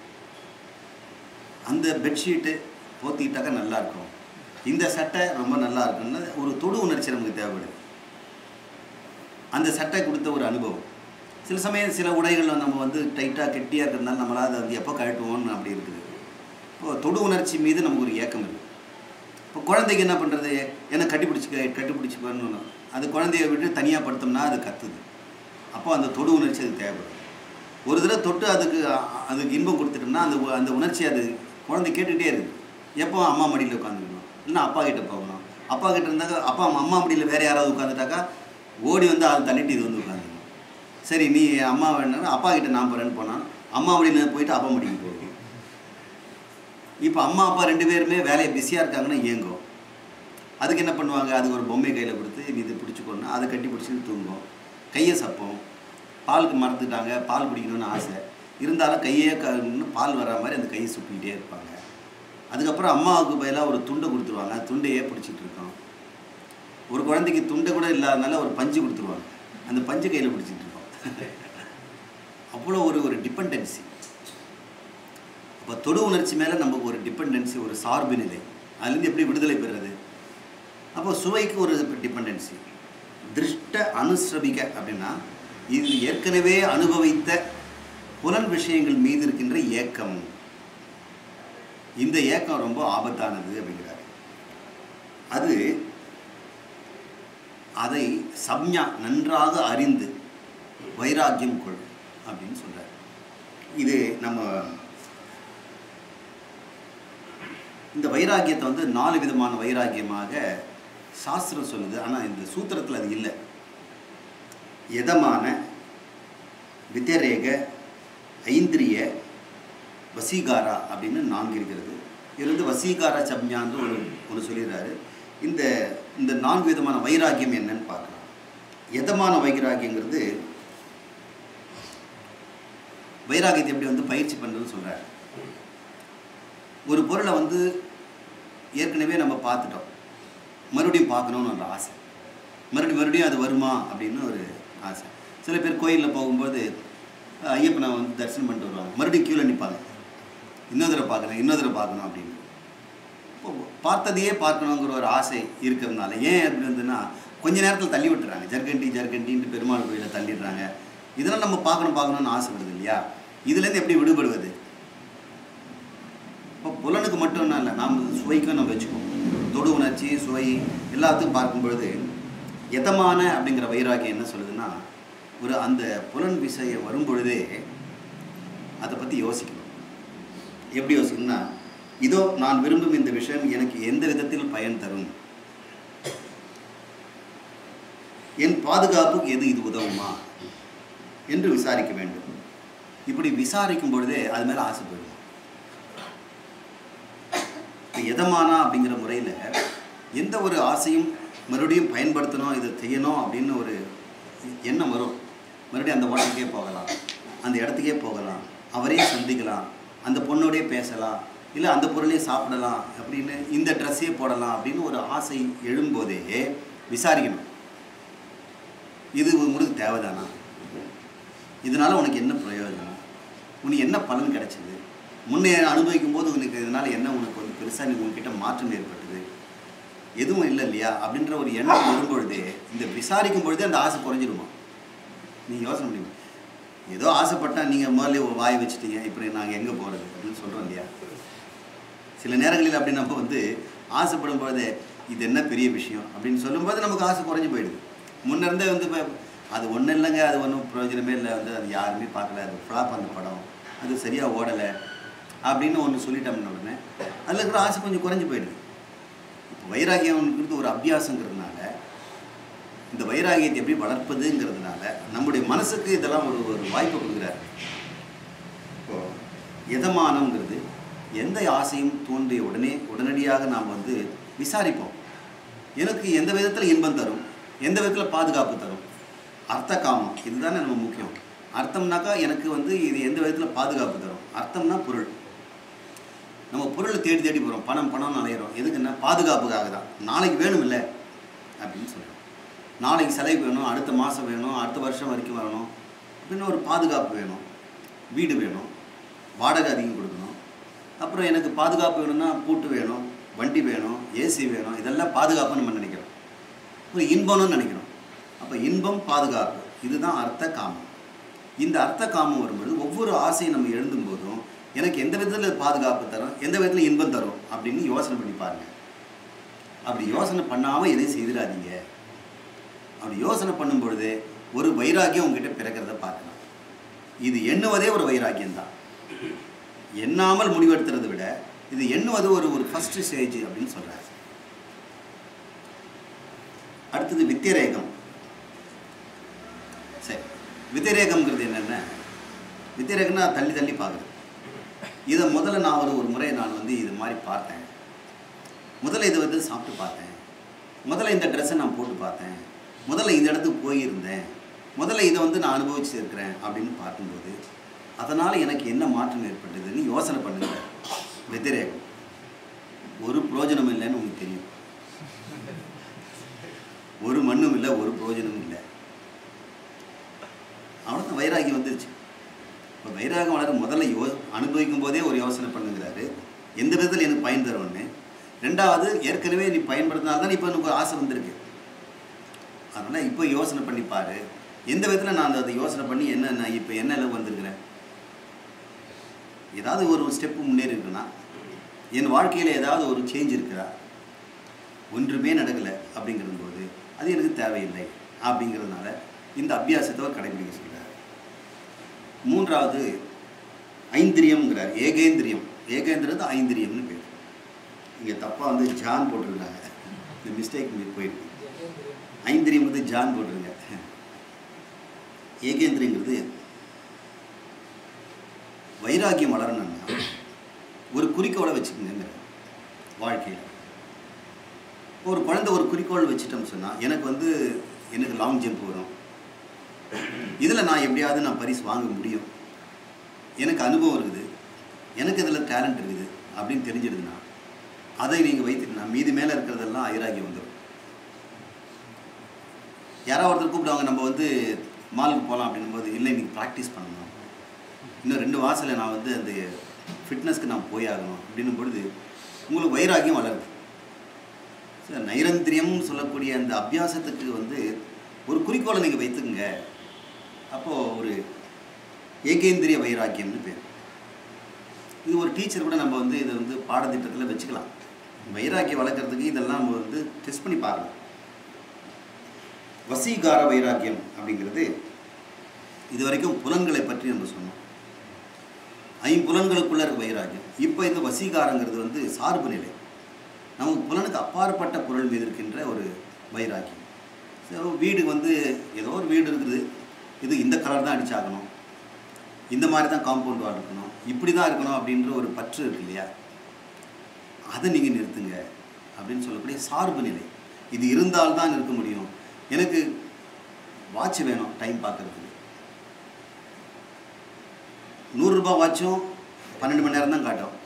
அந்த பெட்ஷீட்டு போத்திக்கிட்டாக்கா நல்லா இருக்கும் இந்த சட்டை ரொம்ப நல்லா இருக்குன்னு ஒரு தொடு உணர்ச்சி நமக்கு தேவைப்படுது அந்த சட்டை கொடுத்த ஒரு அனுபவம் சில சமயம் சில உடைகளில் நம்ம வந்து டைட்டாக கெட்டியாக இருக்கிறதுனால நம்மளால் அதை வந்து எப்போ கழட்டுவோம்னு அப்படி இருக்குது இப்போ தொடு உணர்ச்சி மீது நமக்கு ஒரு ஏக்கம் இருக்குது இப்போ குழந்தைக்கு என்ன பண்ணுறது என்ன கட்டிப்பிடிச்சிக்க கட்டிப்பிடிச்சிக்கணும் அது குழந்தைய விட்டு தனியாக படுத்தோம்னா அது கத்துது அப்போ அந்த தொடு உணர்ச்சி அது தேவைப்படும் ஒரு தடவை தொட்டு அதுக்கு அ- அதுக்கு இன்பம் கொடுத்துட்டோம்னா அந்த உ- அந்த உணர்ச்சி அது குழந்தை கேட்டுகிட்டே இருக்குது எப்போ அம்மா மடியில் உட்காந்துக்கணும் இல்லைன்னா அப்பா கிட்ட போகணும் அப்பா கிட்ட இருந்தாக்கா அப்பா அம்மா மடியில் வேறு யாராவது உட்காந்துட்டாக்கா ஓடி வந்து அதை தள்ளிட்டு இது வந்து உட்காந்துக்கணும் சரி நீ அம்மா வேணும்னா அப்பா கிட்ட நான் போகிறேன்னு போனால் அம்மா மடியில் போயிட்டு அப்பா மடிக்கு போகும் இப்போ அம்மா அப்பா ரெண்டு பேருமே வேலையை பிஸியாக இருக்காங்கன்னா இயங்கும் அதுக்கு என்ன பண்ணுவாங்க அதுக்கு ஒரு பொம்மை கையில் கொடுத்து நீ இது பிடிச்சிக்கோன்னா அதை கட்டி பிடிச்சிட்டு தூங்கும் கையை சப்போம் பாலுக்கு மறந்துட்டாங்க பால் குடிக்கணும்னு ஆசை இருந்தாலும் கையே க இன்னும் பால் வர மாதிரி அந்த கையை சுப்பிக்கிட்டே இருப்பாங்க அதுக்கப்புறம் அம்மாவுக்கு பதிலாக ஒரு துண்டை கொடுத்துருவாங்க துண்டையே பிடிச்சிட்டு இருக்கோம் ஒரு குழந்தைக்கு துண்டை கூட இல்லாதனால ஒரு பஞ்சு கொடுத்துருவாங்க அந்த பஞ்சு கையில் பிடிச்சிட்டு இருக்கோம் அவ்வளோ ஒரு ஒரு டிபெண்டன்சி அப்போ தொடு உணர்ச்சி மேலே நமக்கு ஒரு டிபெண்டன்சி ஒரு சார்பு நிலை அதுலேருந்து எப்படி விடுதலை பெறுறது அப்போ சுவைக்கு ஒரு டிபெண்டன்சி திருஷ்ட அனுஸ்ரவிக அப்படின்னா இது ஏற்கனவே அனுபவித்த புலன் விஷயங்கள் மீது இருக்கின்ற ஏக்கம் இந்த ஏக்கம் ரொம்ப ஆபத்தானது அப்படிங்கிறார் அது அதை சம்ஞா நன்றாக அறிந்து வைராக்கியம் கொள் அப்படின்னு சொல்றார் இது நம்ம இந்த வைராக்கியத்தை வந்து நாலு விதமான வைராக்கியமாக சாஸ்திரம் சொல்லுது ஆனால் இந்த சூத்திரத்தில் அது இல்லை எதமான வித்தரேக ஐந்திரிய வசீகாரா அப்படின்னு நான்கு இருக்கிறது இது வந்து வசீகாரா சப்ஞான்னு ஒரு ஒன்று சொல்லிடுறாரு இந்த இந்த நான்கு விதமான வைராக்கியம் என்னன்னு பார்க்கலாம் எதமான வைராக்கியங்கிறது வைராக்கியத்தை எப்படி வந்து பயிற்சி பண்ணுறதுன்னு சொல்கிறார் ஒரு பொருளை வந்து ஏற்கனவே நம்ம பார்த்துட்டோம் மறுபடியும் பார்க்கணும்னு ஒரு ஆசை மறுபடியும் மறுபடியும் அது வருமா அப்படின்னு ஒரு ஆசை சில பேர் கோயிலில் போகும்போது அஹ், ஐயப்பனை வந்து தரிசனம் பண்ணிட்டு வருவாங்க மறுபடியும் க்யூவில் நிற்பாங்க இன்னொரு தடவை பார்க்குறேன் இன்னொரு தடவை பார்க்கணும் அப்படின்னு இப்போ பார்த்ததையே பார்க்கணுங்கிற ஒரு ஆசை இருக்கிறதுனால ஏன் அப்படி இருந்ததுன்னா கொஞ்ச நேரத்தில் தள்ளி விட்டுறாங்க ஜர்கண்டி ஜர்கண்டின்ட்டு பெருமாள் கோயிலை தள்ளிடுறாங்க இதெல்லாம் நம்ம பார்க்கணும் பார்க்கணும்னு ஆசைப்படுது இல்லையா இதுலேருந்து எப்படி விடுபடுவது இப்போ புலனுக்கு மட்டும் இல்லை நாம் சுவைக்கும் நம்ம வச்சுக்கோம் தொடு உணர்ச்சி சுவை எல்லாத்தையும் பார்க்கும் பொழுது எதமான அப்படிங்கிற வைராகியம் என்ன சொல்லுதுன்னா ஒரு அந்த புலன் விசையை வரும் பொழுதே அதை பற்றி யோசிக்கணும் எப்படி யோசிக்கணும்னா இதோ நான் விரும்பும் இந்த விஷயம் எனக்கு எந்த விதத்தில் பயன் தரும் என் பாதுகாப்புக்கு எது இது உதவுமா என்று விசாரிக்க வேண்டும் இப்படி விசாரிக்கும் பொழுதே அது மேலே ஆசை போயிடும் இப்ப எதமானா அப்படிங்கிற முறையில் எந்த ஒரு ஆசையும் மறுபடியும் பயன்படுத்தணும் இதை செய்யணும் அப்படின்னு ஒரு எண்ணம் வரும் மறுபடியும் அந்த ஹோட்டலுக்கே போகலாம் அந்த இடத்துக்கே போகலாம் அவரையே சந்திக்கலாம் அந்த பொண்ணோடயே பேசலாம் இல்லை அந்த பொருளையே சாப்பிடலாம் அப்படின்னு இந்த ட்ரெஸ்ஸே போடலாம் அப்படின்னு ஒரு ஆசை எழும்போதே விசாரிக்கணும் இது உங்களுக்கு தேவைதானா இதனால் உனக்கு என்ன பிரயோஜனம் உனக்கு என்ன பலன் கிடைச்சது முன்னே அனுபவிக்கும் போது உனக்கு இதனால் என்ன உனக்கு வந்து பெருசாக நீ உன்கிட்ட மாற்றம் ஏற்பட்டது எதுவும் இல்லை இல்லையா அப்படின்ற ஒரு எண்ணம் வரும்பொழுதே இந்த விசாரிக்கும் பொழுதே அந்த ஆசை குறைஞ்சிருமா நீ யோசனை பண்ணி ஏதோ ஆசைப்பட்டா நீங்கள் முதல்ல ஒரு வாய் வச்சுட்டீங்க இப்போ நாங்கள் எங்கே போகிறது அப்படின்னு சொல்கிறோம் இல்லையா சில நேரங்களில் அப்படி நம்ம வந்து ஆசைப்படும் பொழுதே இது என்ன பெரிய விஷயம் அப்படின்னு சொல்லும்போது நமக்கு ஆசை குறைஞ்சி போயிடுது முன்ன இருந்தே வந்து இப்போ அது ஒன்றும் இல்லைங்க அது ஒன்றும் பிரயோஜனமே இல்லை வந்து அது யாருமே பார்க்கல அது ஃப்ளாப் அந்த படம் அது சரியாக ஓடலை அப்படின்னு ஒன்று சொல்லிட்டோம்ன உடனே அதில் இருக்கிற ஆசை கொஞ்சம் குறைஞ்சி போயிடுது இப்போ வைராகியம்ங்கிறது ஒரு அபியாசங்கிறதுனால இந்த வைராகியத்தை எப்படி வளர்ப்பதுங்கிறதுனால நம்முடைய மனசுக்கு இதெல்லாம் ஒரு ஒரு வாய்ப்பு கொடுக்குறாரு இப்போ எதமானம்ங்கிறது எந்த ஆசையும் தோன்றிய உடனே உடனடியாக நாம் வந்து விசாரிப்போம் எனக்கு எந்த விதத்தில் இன்பம் தரும் எந்த விதத்தில் பாதுகாப்பு தரும் அர்த்த காமம் இதுதானே நம்ம முக்கியம் அர்த்தம்னாக்கா எனக்கு வந்து இது எந்த விதத்தில் பாதுகாப்பு தரும் அர்த்தம்னா பொருள் நம்ம பொருளை தேடி தேடி போகிறோம் பணம் பணம்னு அலையிறோம் எதுக்குன்னா பாதுகாப்புக்காக தான் நாளைக்கு வேணும் இல்லை அப்படின்னு சொல்கிறோம் நாளைக்கு செலவு வேணும் அடுத்த மாதம் வேணும் அடுத்த வருஷம் வரைக்கும் வரணும் அப்படின்னு ஒரு பாதுகாப்பு வேணும் வீடு வேணும் வாடகை அதிகம் கொடுக்கணும் அப்புறம் எனக்கு பாதுகாப்பு வேணும்னா பூட்டு வேணும் வண்டி வேணும் ஏசி வேணும் இதெல்லாம் பாதுகாப்புன்னு நம்ம நினைக்கிறோம் ஒரு இன்பம்னு நினைக்கிறோம் அப்போ இன்பம் பாதுகாப்பு இதுதான் அர்த்த காமம் இந்த அர்த்த காமம் வரும்பொழுது ஒவ்வொரு ஆசையும் நம்ம எழுதும் போதும் எனக்கு எந்த விதத்தில் பாதுகாப்பு தரும் எந்த விதத்தில் இன்பம் தரும் அப்படின்னு யோசனை பண்ணி பாருங்க அப்படி யோசனை பண்ணாமல் எதையும் செய்திடாதீங்க அப்படி யோசனை பண்ணும் பொழுது ஒரு வைராக்கியம் உங்ககிட்ட பிறக்கிறத பார்க்கலாம் இது எண்ணுவதே ஒரு வைராக்கியம் தான் எண்ணாமல் முடிவெடுத்துறதை விட இது எண்ணுவது ஒரு ஒரு ஃபர்ஸ்ட் ஸ்டேஜ் அப்படின்னு சொல்றாரு அடுத்தது வித்தியரேகம் சரி வித்தியரேகம்ங்கிறது என்னென்ன வித்தியரேகம்னா தள்ளி தள்ளி பார்க்குறது இதை முதல்ல நான் ஒரு ஒரு முறை நான் வந்து இது மாதிரி பார்த்தேன் முதல்ல இதை வந்து சாப்பிட்டு பார்த்தேன் முதல்ல இந்த ட்ரெஸ்ஸை நான் போட்டு பார்த்தேன் முதல்ல இந்த இடத்துக்கு போயிருந்தேன் முதல்ல இதை வந்து நான் அனுபவிச்சு இருக்கிறேன் அப்படின்னு பார்க்கும்போது அதனால் எனக்கு என்ன மாற்றம் ஏற்பட்டதுன்னு யோசனை பண்ணுங்க வெத்திரேகம் ஒரு பிரயோஜனம் இல்லைன்னு உங்களுக்கு தெரியும் ஒரு மண்ணும் இல்லை ஒரு பிரயோஜனமும் இல்லை அவ்வளோதான் வைராகியம் வந்துருச்சு இப்போ வைராகம் வளர முதல்ல யோ அனுபவிக்கும் போதே ஒரு யோசனை பண்ணுங்கிறாரு எந்த விதத்தில் எனக்கு பயன் தரும்னு ரெண்டாவது ஏற்கனவே நீ பயன்படுத்தினால தான் இப்போ எனக்கு ஒரு ஆசை வந்திருக்கு அதனால் இப்போ யோசனை பண்ணி பாரு எந்த விதத்தில் நான் அதை யோசனை பண்ணி என்ன நான் இப்போ என்ன அளவு வந்திருக்கிறேன் ஏதாவது ஒரு ஸ்டெப்பு முன்னேறி இருக்குன்னா என் வாழ்க்கையில் ஏதாவது ஒரு சேஞ்ச் இருக்குதா ஒன்றுமே நடக்கலை அப்படிங்கிறது போது அது எனக்கு தேவையில்லை அப்படிங்கிறதுனால இந்த அபியாசத்தை அவர் கடைபிடிக்க சொல்கிறார் மூன்றாவது ஐந்திரியம்ங்கிறார் ஏகேந்திரியம் ஏகேந்திரது ஐந்திரியம்னு பேர் இங்கே தப்பாக வந்து ஜான் போட்டிருக்காங்க இந்த மிஸ்டேக் போயிருக்கு ஐந்திரியம் வந்து ஜான் போட்டிருங்க ஏகேந்திரியங்கிறது வைராக்கியம் வளரணும்னா ஒரு குறிக்கோளை வச்சுக்கோங்க வாழ்க்கையில் ஒரு குழந்தை ஒரு குறிக்கோள் வச்சுட்டோம்னு சொன்னால் எனக்கு வந்து எனக்கு லாங் ஜம்ப் வரும் இதில் நான் எப்படியாவது நான் பரிசு வாங்க முடியும் எனக்கு அனுபவம் இருக்குது எனக்கு இதில் டேலண்ட் இருக்குது அப்படின்னு தெரிஞ்சிடுதுன்னா அதை நீங்கள் வைத்துக்கினா மீதி மேலே இருக்கிறதெல்லாம் ஐராகியம் வந்துடும் யாராவது ஒருத்தர் கூப்பிடுவாங்க நம்ம வந்து மாலுக்கு போகலாம் அப்படின்னும்போது இல்லை இன்னைக்கு ப்ராக்டிஸ் பண்ணணும் இன்னும் ரெண்டு வாசலில் நான் வந்து அந்த ஃபிட்னஸ்க்கு நான் போய் ஆகணும் அப்படின்னும் பொழுது உங்களுக்கு வைராகியம் வளருது சார் நைரந்திரியம்னு சொல்லக்கூடிய அந்த அபியாசத்துக்கு வந்து ஒரு குறிக்கோளை நீங்கள் வைத்துக்குங்க அப்போது ஒரு ஏகேந்திரிய வைராக்கியம்னு பேர் இது ஒரு டீச்சர் கூட நம்ம வந்து இதை வந்து பாடத்திட்டத்தில் வச்சுக்கலாம் வைராக்கியம் வளர்க்குறதுக்கு இதெல்லாம் நம்ம வந்து டெஸ்ட் பண்ணி பார்க்கலாம் வசீகார வைராக்கியம் அப்படிங்கிறது இது வரைக்கும் புலன்களை பற்றி நம்ம சொன்னோம் ஐம்புலன்களுக்குள்ள இருக்க வைராக்கியம் இப்போ இந்த வசீகாரங்கிறது வந்து சார்பு நிலை நமக்கு புலனுக்கு அப்பாற்பட்ட பொருள் மீது இருக்கின்ற ஒரு வைராக்கியம் ஸோ வீடு வந்து ஏதோ ஒரு வீடு இருக்குது இது இந்த கலர் தான் அடிச்சாகணும் இந்த மாதிரி தான் காம்பவுண்ட் வால் இருக்கணும் இப்படி தான் இருக்கணும் அப்படின்ற ஒரு பற்று இருக்கு இல்லையா அதை நீங்கள் நிறுத்துங்க அப்படின்னு சொல்லக்கூடிய சார்பு நிலை இது இருந்தால்தான் இருக்க முடியும் எனக்கு வாட்ச் வேணும் டைம் பார்க்கறதுக்கு நூறுரூபா வாட்சும் பன்னெண்டு மணி நேரம் தான் காட்டும்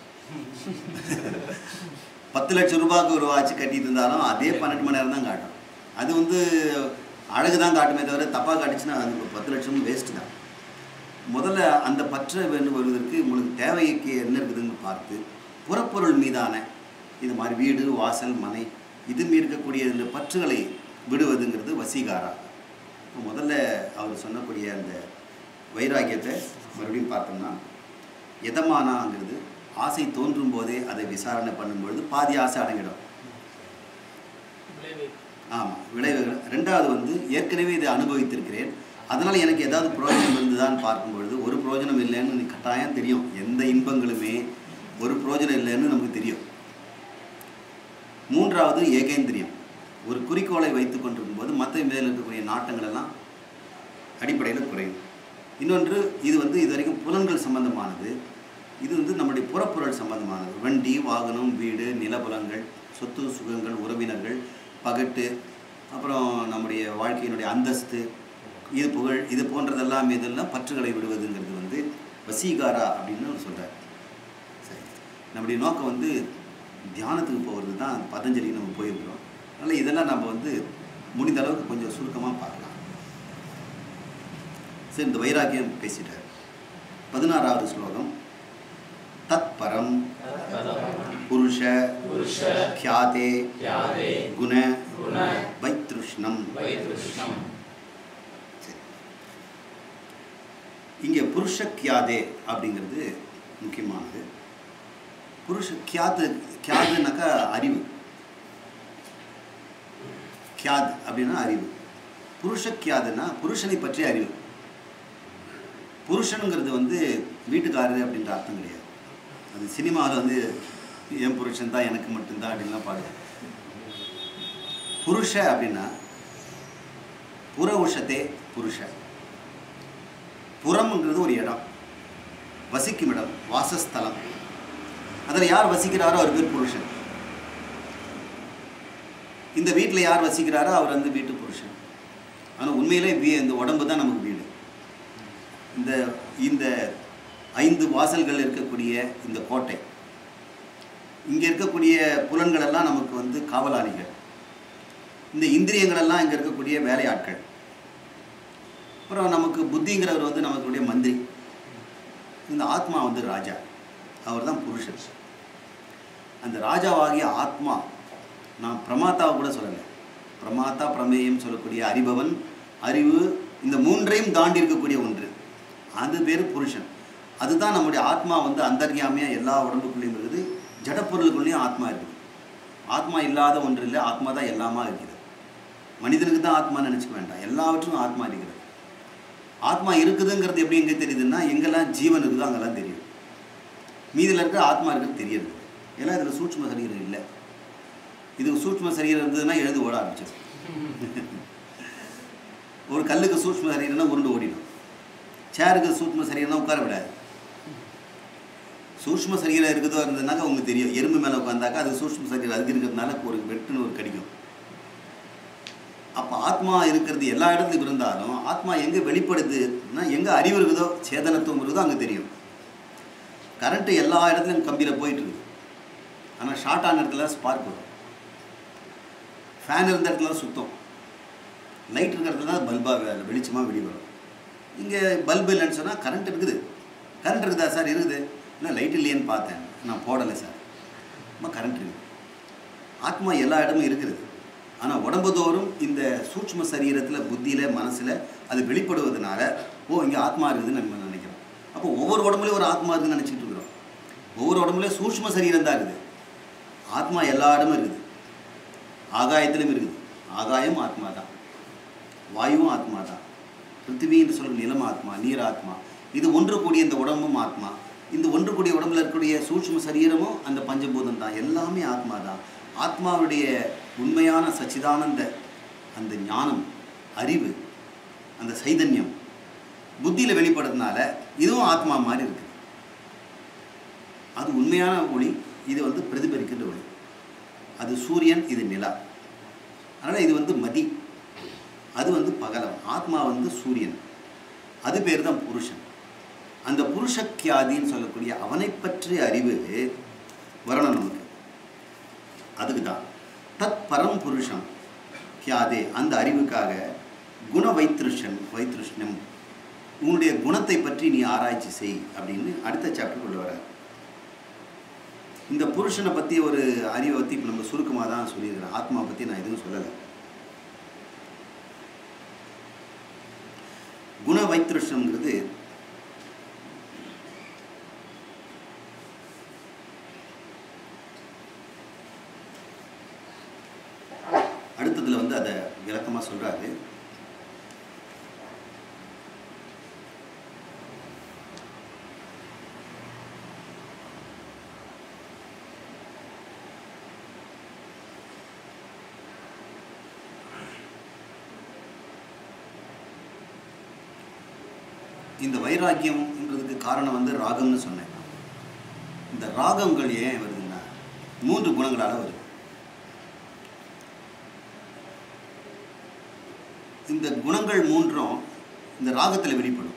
பத்து லட்சம் ரூபாய்க்கு ஒரு வாட்ச் கட்டிட்டு இருந்தாலும் அதே பன்னெண்டு மணி நேரம் தான் காட்டும் அது வந்து அழகு தான் காட்டுமே தவிர தப்பாக காட்டுச்சுன்னா அது ஒரு பத்து லட்சம் வேஸ்ட்டு தான் முதல்ல அந்த பற்றை வேண்டும் வருவதற்கு உங்களுக்கு தேவைக்கு என்ன இருக்குதுன்னு பார்த்து புறப்பொருள் மீதான இது மாதிரி வீடு வாசல் மனை இது மீது இருக்கக்கூடிய இந்த பற்றுகளை விடுவதுங்கிறது வசீகாரா இப்போ முதல்ல அவர் சொன்னக்கூடிய அந்த வைராக்கியத்தை மறுபடியும் பார்த்தோம்னா எதமானாங்கிறது ஆசை தோன்றும் போதே அதை விசாரணை பண்ணும்பொழுது பாதி ஆசை அடங்கிடும் ஆமாம் விளைவுகள் ரெண்டாவது வந்து ஏற்கனவே இதை அனுபவித்திருக்கிறேன் அதனால் எனக்கு ஏதாவது பிரயோஜனம் இருந்துதான்னு பார்க்கும் பொழுது ஒரு பிரயோஜனம் இல்லைன்னு எனக்கு கட்டாயம் தெரியும் எந்த இன்பங்களுமே ஒரு பிரயோஜனம் இல்லைன்னு நமக்கு தெரியும் மூன்றாவது ஏகேந்திரியம் ஒரு குறிக்கோளை வைத்து கொண்டிருக்கும்போது மற்ற மேல் இருக்கக்கூடிய நாட்டங்கள் எல்லாம் அடிப்படையில் குறையும் இன்னொன்று இது வந்து இது வரைக்கும் புலன்கள் சம்பந்தமானது இது வந்து நம்முடைய புறப்பொருள் சம்பந்தமானது வண்டி வாகனம் வீடு நிலபுலங்கள் சொத்து சுகங்கள் உறவினர்கள் பகட்டு அப்புறம் நம்முடைய வாழ்க்கையினுடைய அந்தஸ்து இது புகழ் இது போன்றதெல்லாம் இதெல்லாம் பற்றுகளை விடுவதுங்கிறது வந்து வசீகாரா அப்படின்னு அவர் சொல்கிறார் சரி நம்முடைய நோக்கம் வந்து தியானத்துக்கு போகிறது தான் பதஞ்சலி நம்ம போயிருக்கிறோம் அதனால் இதெல்லாம் நம்ம வந்து முடிந்த அளவுக்கு கொஞ்சம் சுருக்கமாக பார்க்கலாம் சரி இந்த வைராக்கியம் பேசிட்டார் பதினாறாவது ஸ்லோகம் தத் பரம் புருஷ புருஷ கியாதே யாதே குண குண வைத்ருஷ்ணம் வைதுஷ்ணம் சரி இங்கே புருஷ கியாதே அப்படிங்கிறது முக்கியமானது புருஷ கியாது கியாதுனாக்கா அறிவு கியாத் அப்படின்னா அறிவு புருஷ கியாதுன்னா புருஷனை பற்றிய அறிவு புருஷனுங்கிறது வந்து வீட்டுக்காரர் அப்படின்ற அர்த்தம் கிடையாது அது சினிமாவில் வந்து என் புருஷன் தான் எனக்கு மட்டும்தான் அப்படின்லாம் பாடுது புருஷ அப்படின்னா புற உஷத்தே புருஷ புறம்ங்கிறது ஒரு இடம் வசிக்கும் இடம் வாசஸ்தலம் அதில் யார் வசிக்கிறாரோ அவர் பேர் புருஷன் இந்த வீட்டில் யார் வசிக்கிறாரோ அவர் வந்து வீட்டு புருஷன் ஆனால் உண்மையிலே வீ இந்த உடம்பு தான் நமக்கு வீடு இந்த இந்த ஐந்து வாசல்கள் இருக்கக்கூடிய இந்த கோட்டை இங்கே இருக்கக்கூடிய புலன்கள் எல்லாம் நமக்கு வந்து காவலாளிகள் இந்த இந்திரியங்கள் எல்லாம் இங்கே இருக்கக்கூடிய வேலையாட்கள் அப்புறம் நமக்கு புத்திங்கிறவர் வந்து நமக்குடைய மந்திரி இந்த ஆத்மா வந்து ராஜா அவர் தான் புருஷன் அந்த ராஜாவாகிய ஆத்மா நான் பிரமாத்தாவை கூட சொல்லலை பிரமாத்தா பிரமேயம் சொல்லக்கூடிய அறிபவன் அறிவு இந்த மூன்றையும் தாண்டி இருக்கக்கூடிய ஒன்று அது பேர் புருஷன் அதுதான் நம்முடைய ஆத்மா வந்து அந்தர்யாமியாக எல்லா உடம்புக்குள்ளேயும் இருக்குது ஜடப்பொருளுக்குள்ளேயும் ஆத்மா இருக்குது ஆத்மா இல்லாத ஒன்று இல்லை ஆத்மா தான் எல்லாமா இருக்குது மனிதனுக்கு தான் ஆத்மா நினச்சிக்க வேண்டாம் எல்லாவற்றும் ஆத்மா இருக்கிறது ஆத்மா இருக்குதுங்கிறது எப்படி எங்கே தெரியுதுன்னா எங்கெல்லாம் ஜீவன் இருக்குதோ அங்கெல்லாம் தெரியும் மீதில் இருக்கிற ஆத்மா இருக்கிறது தெரியாது எல்லாம் இதில் சூட்ச்ம சரீரம் இல்லை இது சூட்ச்ம சரீரம் இருந்ததுன்னா எழுது ஓட ஆரம்பிச்சிடும் ஒரு கல்லுக்கு சூட்ச்ம சரீரம்னா உருண்டு ஓடிடும் சேருக்கு சூட்ச்ம சரீரம்னா உட்கார விடாது சூட்ச்ம சரீரம் இருக்குதோ இருந்ததுனாக்கா உங்களுக்கு தெரியும் எறும்பு மேலே உட்காந்தாக்கா அது சூட்ச்ம சரீரம் அதுக்கு இருக்கிறதுனால ஒரு வெட்டுன்னு ஒரு கடிக்கும் அப்போ ஆத்மா இருக்கிறது எல்லா இடத்துலையும் இருந்தாலும் ஆத்மா எங்கே வெளிப்படுதுன்னா எங்கே அறிவு இருக்குதோ சேதனத்துவம் இருக்குதோ அங்கே தெரியும் கரண்ட்டு எல்லா இடத்துலையும் கம்பியில் போயிட்டு இருக்குது ஆனால் ஷார்ட் ஆன இடத்துல ஸ்பார்க் வரும் ஃபேன் இருந்த இடத்துல சுத்தம் லைட் இருக்கிற இடத்துல தான் பல்பாக வெளிச்சமாக வெளியே வரும் இங்கே பல்பு இல்லைன்னு சொன்னால் கரண்ட் இருக்குது கரண்ட் இருக்குதா சார் இருக்குது இல்லை லைட் இல்லையேன்னு பார்த்தேன் நான் போடலை சார் அம்மா கரண்ட் இருக்குது ஆத்மா எல்லா இடமும் இருக்குது ஆனால் உடம்பு தோறும் இந்த சூட்ச்ம சரீரத்தில் புத்தியில் மனசில் அது வெளிப்படுவதனால ஓ இங்கே ஆத்மா இருக்குதுன்னு நம்ம நினைக்கிறோம் அப்போ ஒவ்வொரு உடம்புலையும் ஒரு ஆத்மா இருக்குதுன்னு நினச்சிட்டு இருக்கிறோம் ஒவ்வொரு உடம்புலையும் சூட்ச்ம சரீரம் தான் இருக்குது ஆத்மா எல்லா இடமும் இருக்குது ஆகாயத்திலும் இருக்குது ஆகாயம் ஆத்மா தான் வாயுவும் ஆத்மா தான் பிருத்திவி என்று சொல்கிற நிலம் ஆத்மா நீர் ஆத்மா இது ஒன்று கூடிய இந்த உடம்பும் ஆத்மா இந்த ஒன்று கூடிய உடம்புல இருக்கக்கூடிய சூட்ச்ம சரீரமும் அந்த பஞ்சபூதம் தான் எல்லாமே ஆத்மா தான் ஆத்மாவுடைய உண்மையான சச்சிதானந்த அந்த ஞானம் அறிவு அந்த சைதன்யம் புத்தியில் வெளிப்படுறதுனால இதுவும் ஆத்மா மாதிரி இருக்கு அது உண்மையான ஒளி இது வந்து பிரதிபலிக்கின்ற ஒளி அது சூரியன் இது நிலா அதனால் இது வந்து மதி அது வந்து பகலம் ஆத்மா வந்து சூரியன் அது பேர் தான் புருஷன் அந்த புருஷக்கியாதின்னு சொல்லக்கூடிய அவனை பற்றிய அறிவு வரணும் நமக்கு அதுக்கு தான் தத் பரம் புருஷம் கியாதே அந்த அறிவுக்காக குண வைத்திருஷன் வைத்திருஷ்ணம் உன்னுடைய குணத்தை பற்றி நீ ஆராய்ச்சி செய் அப்படின்னு அடுத்த சாப்டர் கொண்டு வர இந்த புருஷனை பற்றி ஒரு அறிவை பற்றி இப்போ நம்ம சுருக்கமாக தான் சொல்லியிருக்கிறேன் ஆத்மா பற்றி நான் எதுவும் சொல்லலை குண வைத்திருஷ்ணம்ங்கிறது அடுத்ததுல வந்து அதை விளக்கமாக சொல்றாரு இந்த வைராக்கியம்ன்றதுக்கு காரணம் வந்து ராகம்னு சொன்னேன் இந்த ராகங்கள் ஏன் வருதுன்னா மூன்று குணங்களால் வருது இந்த குணங்கள் மூன்றும் இந்த ராகத்தில் வெளிப்படும்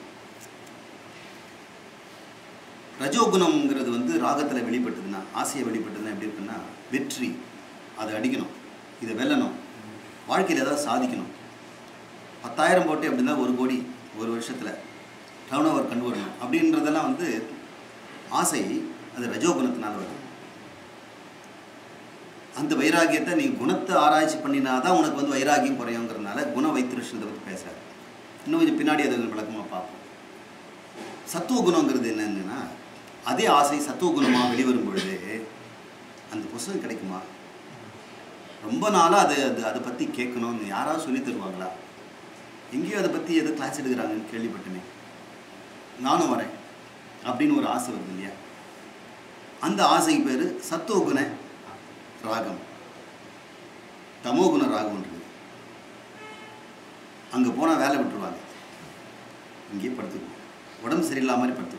ரஜோகுணம்ங்கிறது வந்து ராகத்தில் வெளிப்பட்டதுன்னா ஆசையை வெளிப்பட்டதுன்னா எப்படி இருக்குன்னா வெற்றி அதை அடிக்கணும் இதை வெல்லணும் வாழ்க்கையில் ஏதாவது சாதிக்கணும் பத்தாயிரம் போட்டு அப்படின்னா ஒரு கோடி ஒரு வருஷத்தில் டர்ன் ஓவர் கண்டு வரணும் அப்படின்றதெல்லாம் வந்து ஆசை அது ரஜோகுணத்தினால வருது அந்த வைராகியத்தை நீ குணத்தை ஆராய்ச்சி பண்ணினா தான் உனக்கு வந்து வைராகியம் குறையுங்கிறதுனால குண வைத்திருஷத்தை பற்றி பேசுகிறார் இன்னும் கொஞ்சம் பின்னாடி அதை விளக்கமாக பார்ப்போம் சத்துவ குணங்கிறது என்னங்கன்னா அதே ஆசை சத்துவ குணமாக வெளிவரும் பொழுது அந்த புஸ்தகம் கிடைக்குமா ரொம்ப நாளாக அது அது அதை பற்றி கேட்கணும்னு யாராவது சொல்லி தருவாங்களா எங்கேயோ அதை பற்றி எது கிளாஸ் எடுக்கிறாங்கன்னு கேள்விப்பட்டேனே நானும் வரேன் அப்படின்னு ஒரு ஆசை வருது இல்லையா அந்த ஆசைக்கு பேர் சத்துவகுண ராகம் தமோகுண ராகம்ன்றது அங்கே போனால் வேலை விட்டுருவாங்க இங்கேயே படுத்துக்குவோம் உடம்பு சரியில்லாம மாதிரி படுத்துக்குவோம்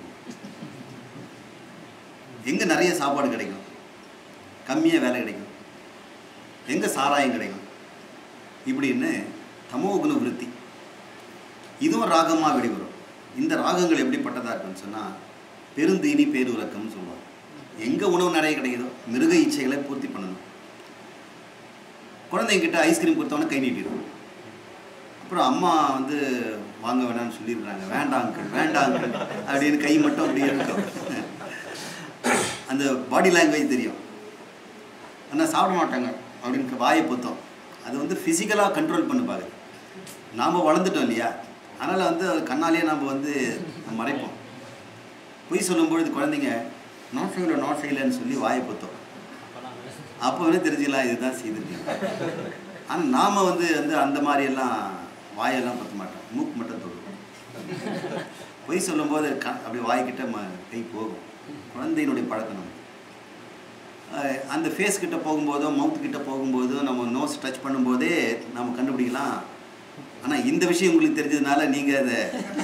எங்கே நிறைய சாப்பாடு கிடைக்கும் கம்மியாக வேலை கிடைக்கும் எங்கே சாராயம் கிடைக்கும் இப்படின்னு தமோகுண விருத்தி இதுவும் ராகமாக வெளிவரும் இந்த ராகங்கள் எப்படிப்பட்டதாக இருக்குன்னு சொன்னால் பெருந்தீனி பேருறக்கம்னு சொல்லுவாங்க எங்கே உணவு நிறைய கிடைக்குதோ மிருக இச்சைகளை பூர்த்தி பண்ணணும் குழந்தைங்கிட்ட ஐஸ்கிரீம் கொடுத்தவொடனே கை நீட்டிடும் அப்புறம் அம்மா வந்து வாங்க வேணாம்னு சொல்லியிருக்கிறாங்க வேண்டாம் அங்கிள் வேண்டாம் அங்கிள் அப்படின்னு கை மட்டும் அப்படியே இருக்கும் அந்த பாடி லாங்குவேஜ் தெரியும் ஆனால் சாப்பிட மாட்டாங்க அப்படின்னு வாயை பொத்தம் அது வந்து ஃபிசிக்கலாக கண்ட்ரோல் பண்ண பாக்குது நாம் வளர்ந்துட்டோம் இல்லையா அதனால் வந்து அது கண்ணாலேயே நம்ம வந்து மறைப்போம் பொய் சொல்லும்பொழுது குழந்தைங்க நாட் செய்யல நாட் செய்யலன்னு சொல்லி வாயை பொத்தோம் அப்போ வந்து தெரிஞ்சுக்கலாம் இதுதான் செய்திருக்கீங்க ஆனால் நாம் வந்து வந்து அந்த மாதிரியெல்லாம் வாயெல்லாம் பற்ற மாட்டோம் மூக்கு மட்டும் தொடுவோம் பொய் சொல்லும்போது க அப்படி வாய்க்கிட்ட ம கை போகும் குழந்தையினுடைய பழக்கம் நம்ம அஹ் அந்த ஃபேஸ் கிட்ட போகும்போதோ மவுத் கிட்ட போகும்போதோ நம்ம நோஸ் டச் பண்ணும்போதே நம்ம கண்டுபிடிக்கலாம் ஆனால் இந்த விஷயம் உங்களுக்கு தெரிஞ்சதுனால நீங்கள் அதை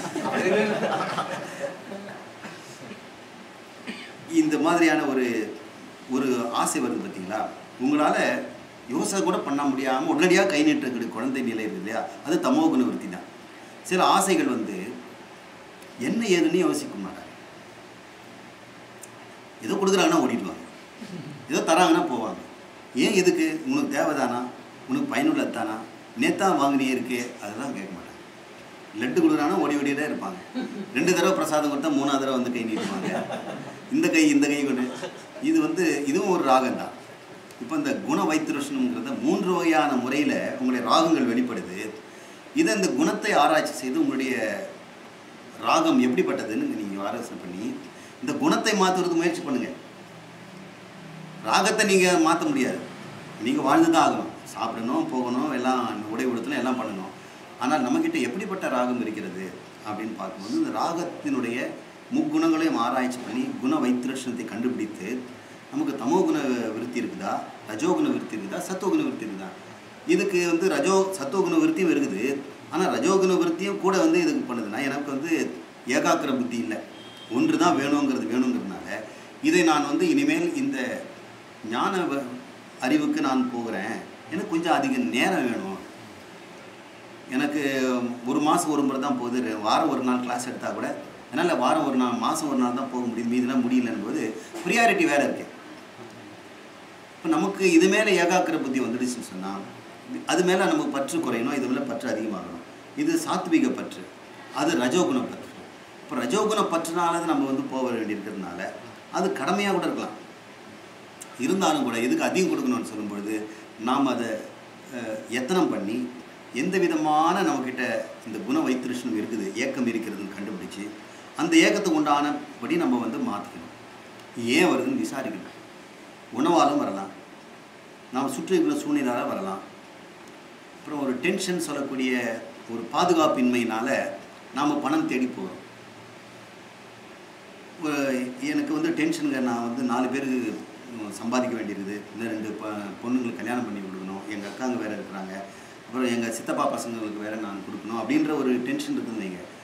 இந்த மாதிரியான ஒரு ஒரு ஆசை வருது பார்த்தீங்களா உங்களால் யோசனை கூட பண்ண முடியாமல் உடனடியாக கை நீட்டக்கூடிய குழந்தை நிலை இருக்கு இல்லையா அது தமோகுண விருத்தி தான் சில ஆசைகள் வந்து என்ன ஏதுன்னு யோசிக்க மாட்டாங்க ஏதோ கொடுக்குறாங்கன்னா ஓடிடுவாங்க ஏதோ தராங்கன்னா போவாங்க ஏன் எதுக்கு உனக்கு தேவைதானா உனக்கு பயனுள்ளது தானா நேத்தா வாங்கினே இருக்கே அதெல்லாம் கேட்க மாட்டாங்க லட்டு கொடுக்குறாங்கன்னா ஓடி ஓடியே தான் இருப்பாங்க ரெண்டு தடவை பிரசாதம் கொடுத்தா மூணாவது தடவை வந்து கை நீட்டுவாங்க இந்த கை இந்த கை கொண்டு இது வந்து இதுவும் ஒரு ராகம் தான் இப்போ இந்த குண வைத்திருஷ்ணம்ங்கிறத மூன்று வகையான முறையில் உங்களுடைய ராகங்கள் வெளிப்படுது இதை இந்த குணத்தை ஆராய்ச்சி செய்து உங்களுடைய ராகம் எப்படிப்பட்டதுன்னு நீங்கள் ஆலோசனை பண்ணி இந்த குணத்தை மாற்றுறதுக்கு முயற்சி பண்ணுங்கள் ராகத்தை நீங்கள் மாற்ற முடியாது நீங்கள் வாழ்ந்து தான் ஆகணும் சாப்பிடணும் போகணும் எல்லாம் உடை உடுத்தணும் எல்லாம் பண்ணணும் ஆனால் நம்மக்கிட்ட எப்படிப்பட்ட ராகம் இருக்கிறது அப்படின்னு பார்க்கும்போது இந்த ராகத்தினுடைய முக்குணங்களையும் ஆராய்ச்சி பண்ணி குண வைத்திருஷ்ணத்தை கண்டுபிடித்து நமக்கு தமோகுண விருத்தி இருக்குதா ரஜோகுண விருத்தி இருக்குதா சத்துவகுண விருத்தி இருக்குதா இதுக்கு வந்து ரஜோ சத்துவகுண விருத்தியும் இருக்குது ஆனால் ரஜோகுண விருத்தியும் கூட வந்து இதுக்கு பண்ணுதுன்னா எனக்கு வந்து ஏகாக்கிர புத்தி இல்லை ஒன்று தான் வேணுங்கிறது வேணுங்கிறதுனால இதை நான் வந்து இனிமேல் இந்த ஞான வ- அறிவுக்கு நான் போகிறேன் எனக்கு கொஞ்சம் அதிக நேரம் வேணும் எனக்கு ஒரு மாதம் ஒரு முறை தான் போகுது ரெ- வாரம் ஒரு நாள் கிளாஸ் எடுத்தால் கூட என்னால் வாரம் ஒரு நாள் மாதம் ஒரு நாள் தான் போக முடியுது மீதெல்லாம் முடியலன்னும் போது ப்ரியாரிட்டி வேறு இருக்கு இப்போ நமக்கு இது மேலே ஏகாக்கிர புத்தி வந்துடுச்சுன்னு சொன்னால் அது மேலே நமக்கு பற்று குறையணும் இது மேலே பற்று அதிகமாகணும் இது சாத்விக பற்று அது ரஜோகுண பற்று இப்போ ரஜோகுண பற்றுனால தான் நம்ம வந்து போக வேண்டியிருக்கிறதுனால அது கடமையாக கூட இருக்கலாம் இருந்தாலும் கூட எதுக்கு அதிகம் கொடுக்கணும்னு சொல்லும் பொழுது நாம் அதை அஹ், எத்தனம் பண்ணி எந்த விதமான நம்மக்கிட்ட இந்த குண வைத்திருஷ்ணம் இருக்குது ஏக்கம் இருக்கிறதுன்னு கண்டுபிடிச்சு அந்த ஏக்கத்துக்கு உண்டானபடி நம்ம வந்து மாற்றிக்கணும் ஏன் வருதுன்னு விசாரிக்கணும் உணவாலும் வரலாம் நாம் சுற்றி இருக்கிற சூழ்நிலையால் வரலாம் அப்புறம் ஒரு டென்ஷன் சொல்லக்கூடிய ஒரு பாதுகாப்பின்மையினால் நாம் பணம் தேடி போகிறோம் ஒரு- எனக்கு வந்து டென்ஷனுங்க நான் வந்து நாலு பேருக்கு உம், சம்பாதிக்க வேண்டியிருக்குது இன்னும் ரெண்டு ப பொண்ணுங்களுக்கு கல்யாணம் பண்ணி கொடுக்கணும் எங்கள் அக்காங்க வேறு இருக்கிறாங்க அப்புறம் எங்கள் சித்தப்பா பசங்களுக்கு வேறு நான் கொடுக்கணும் அப்படின்ற ஒரு டென்ஷன் இருக்குன்னு வைங்க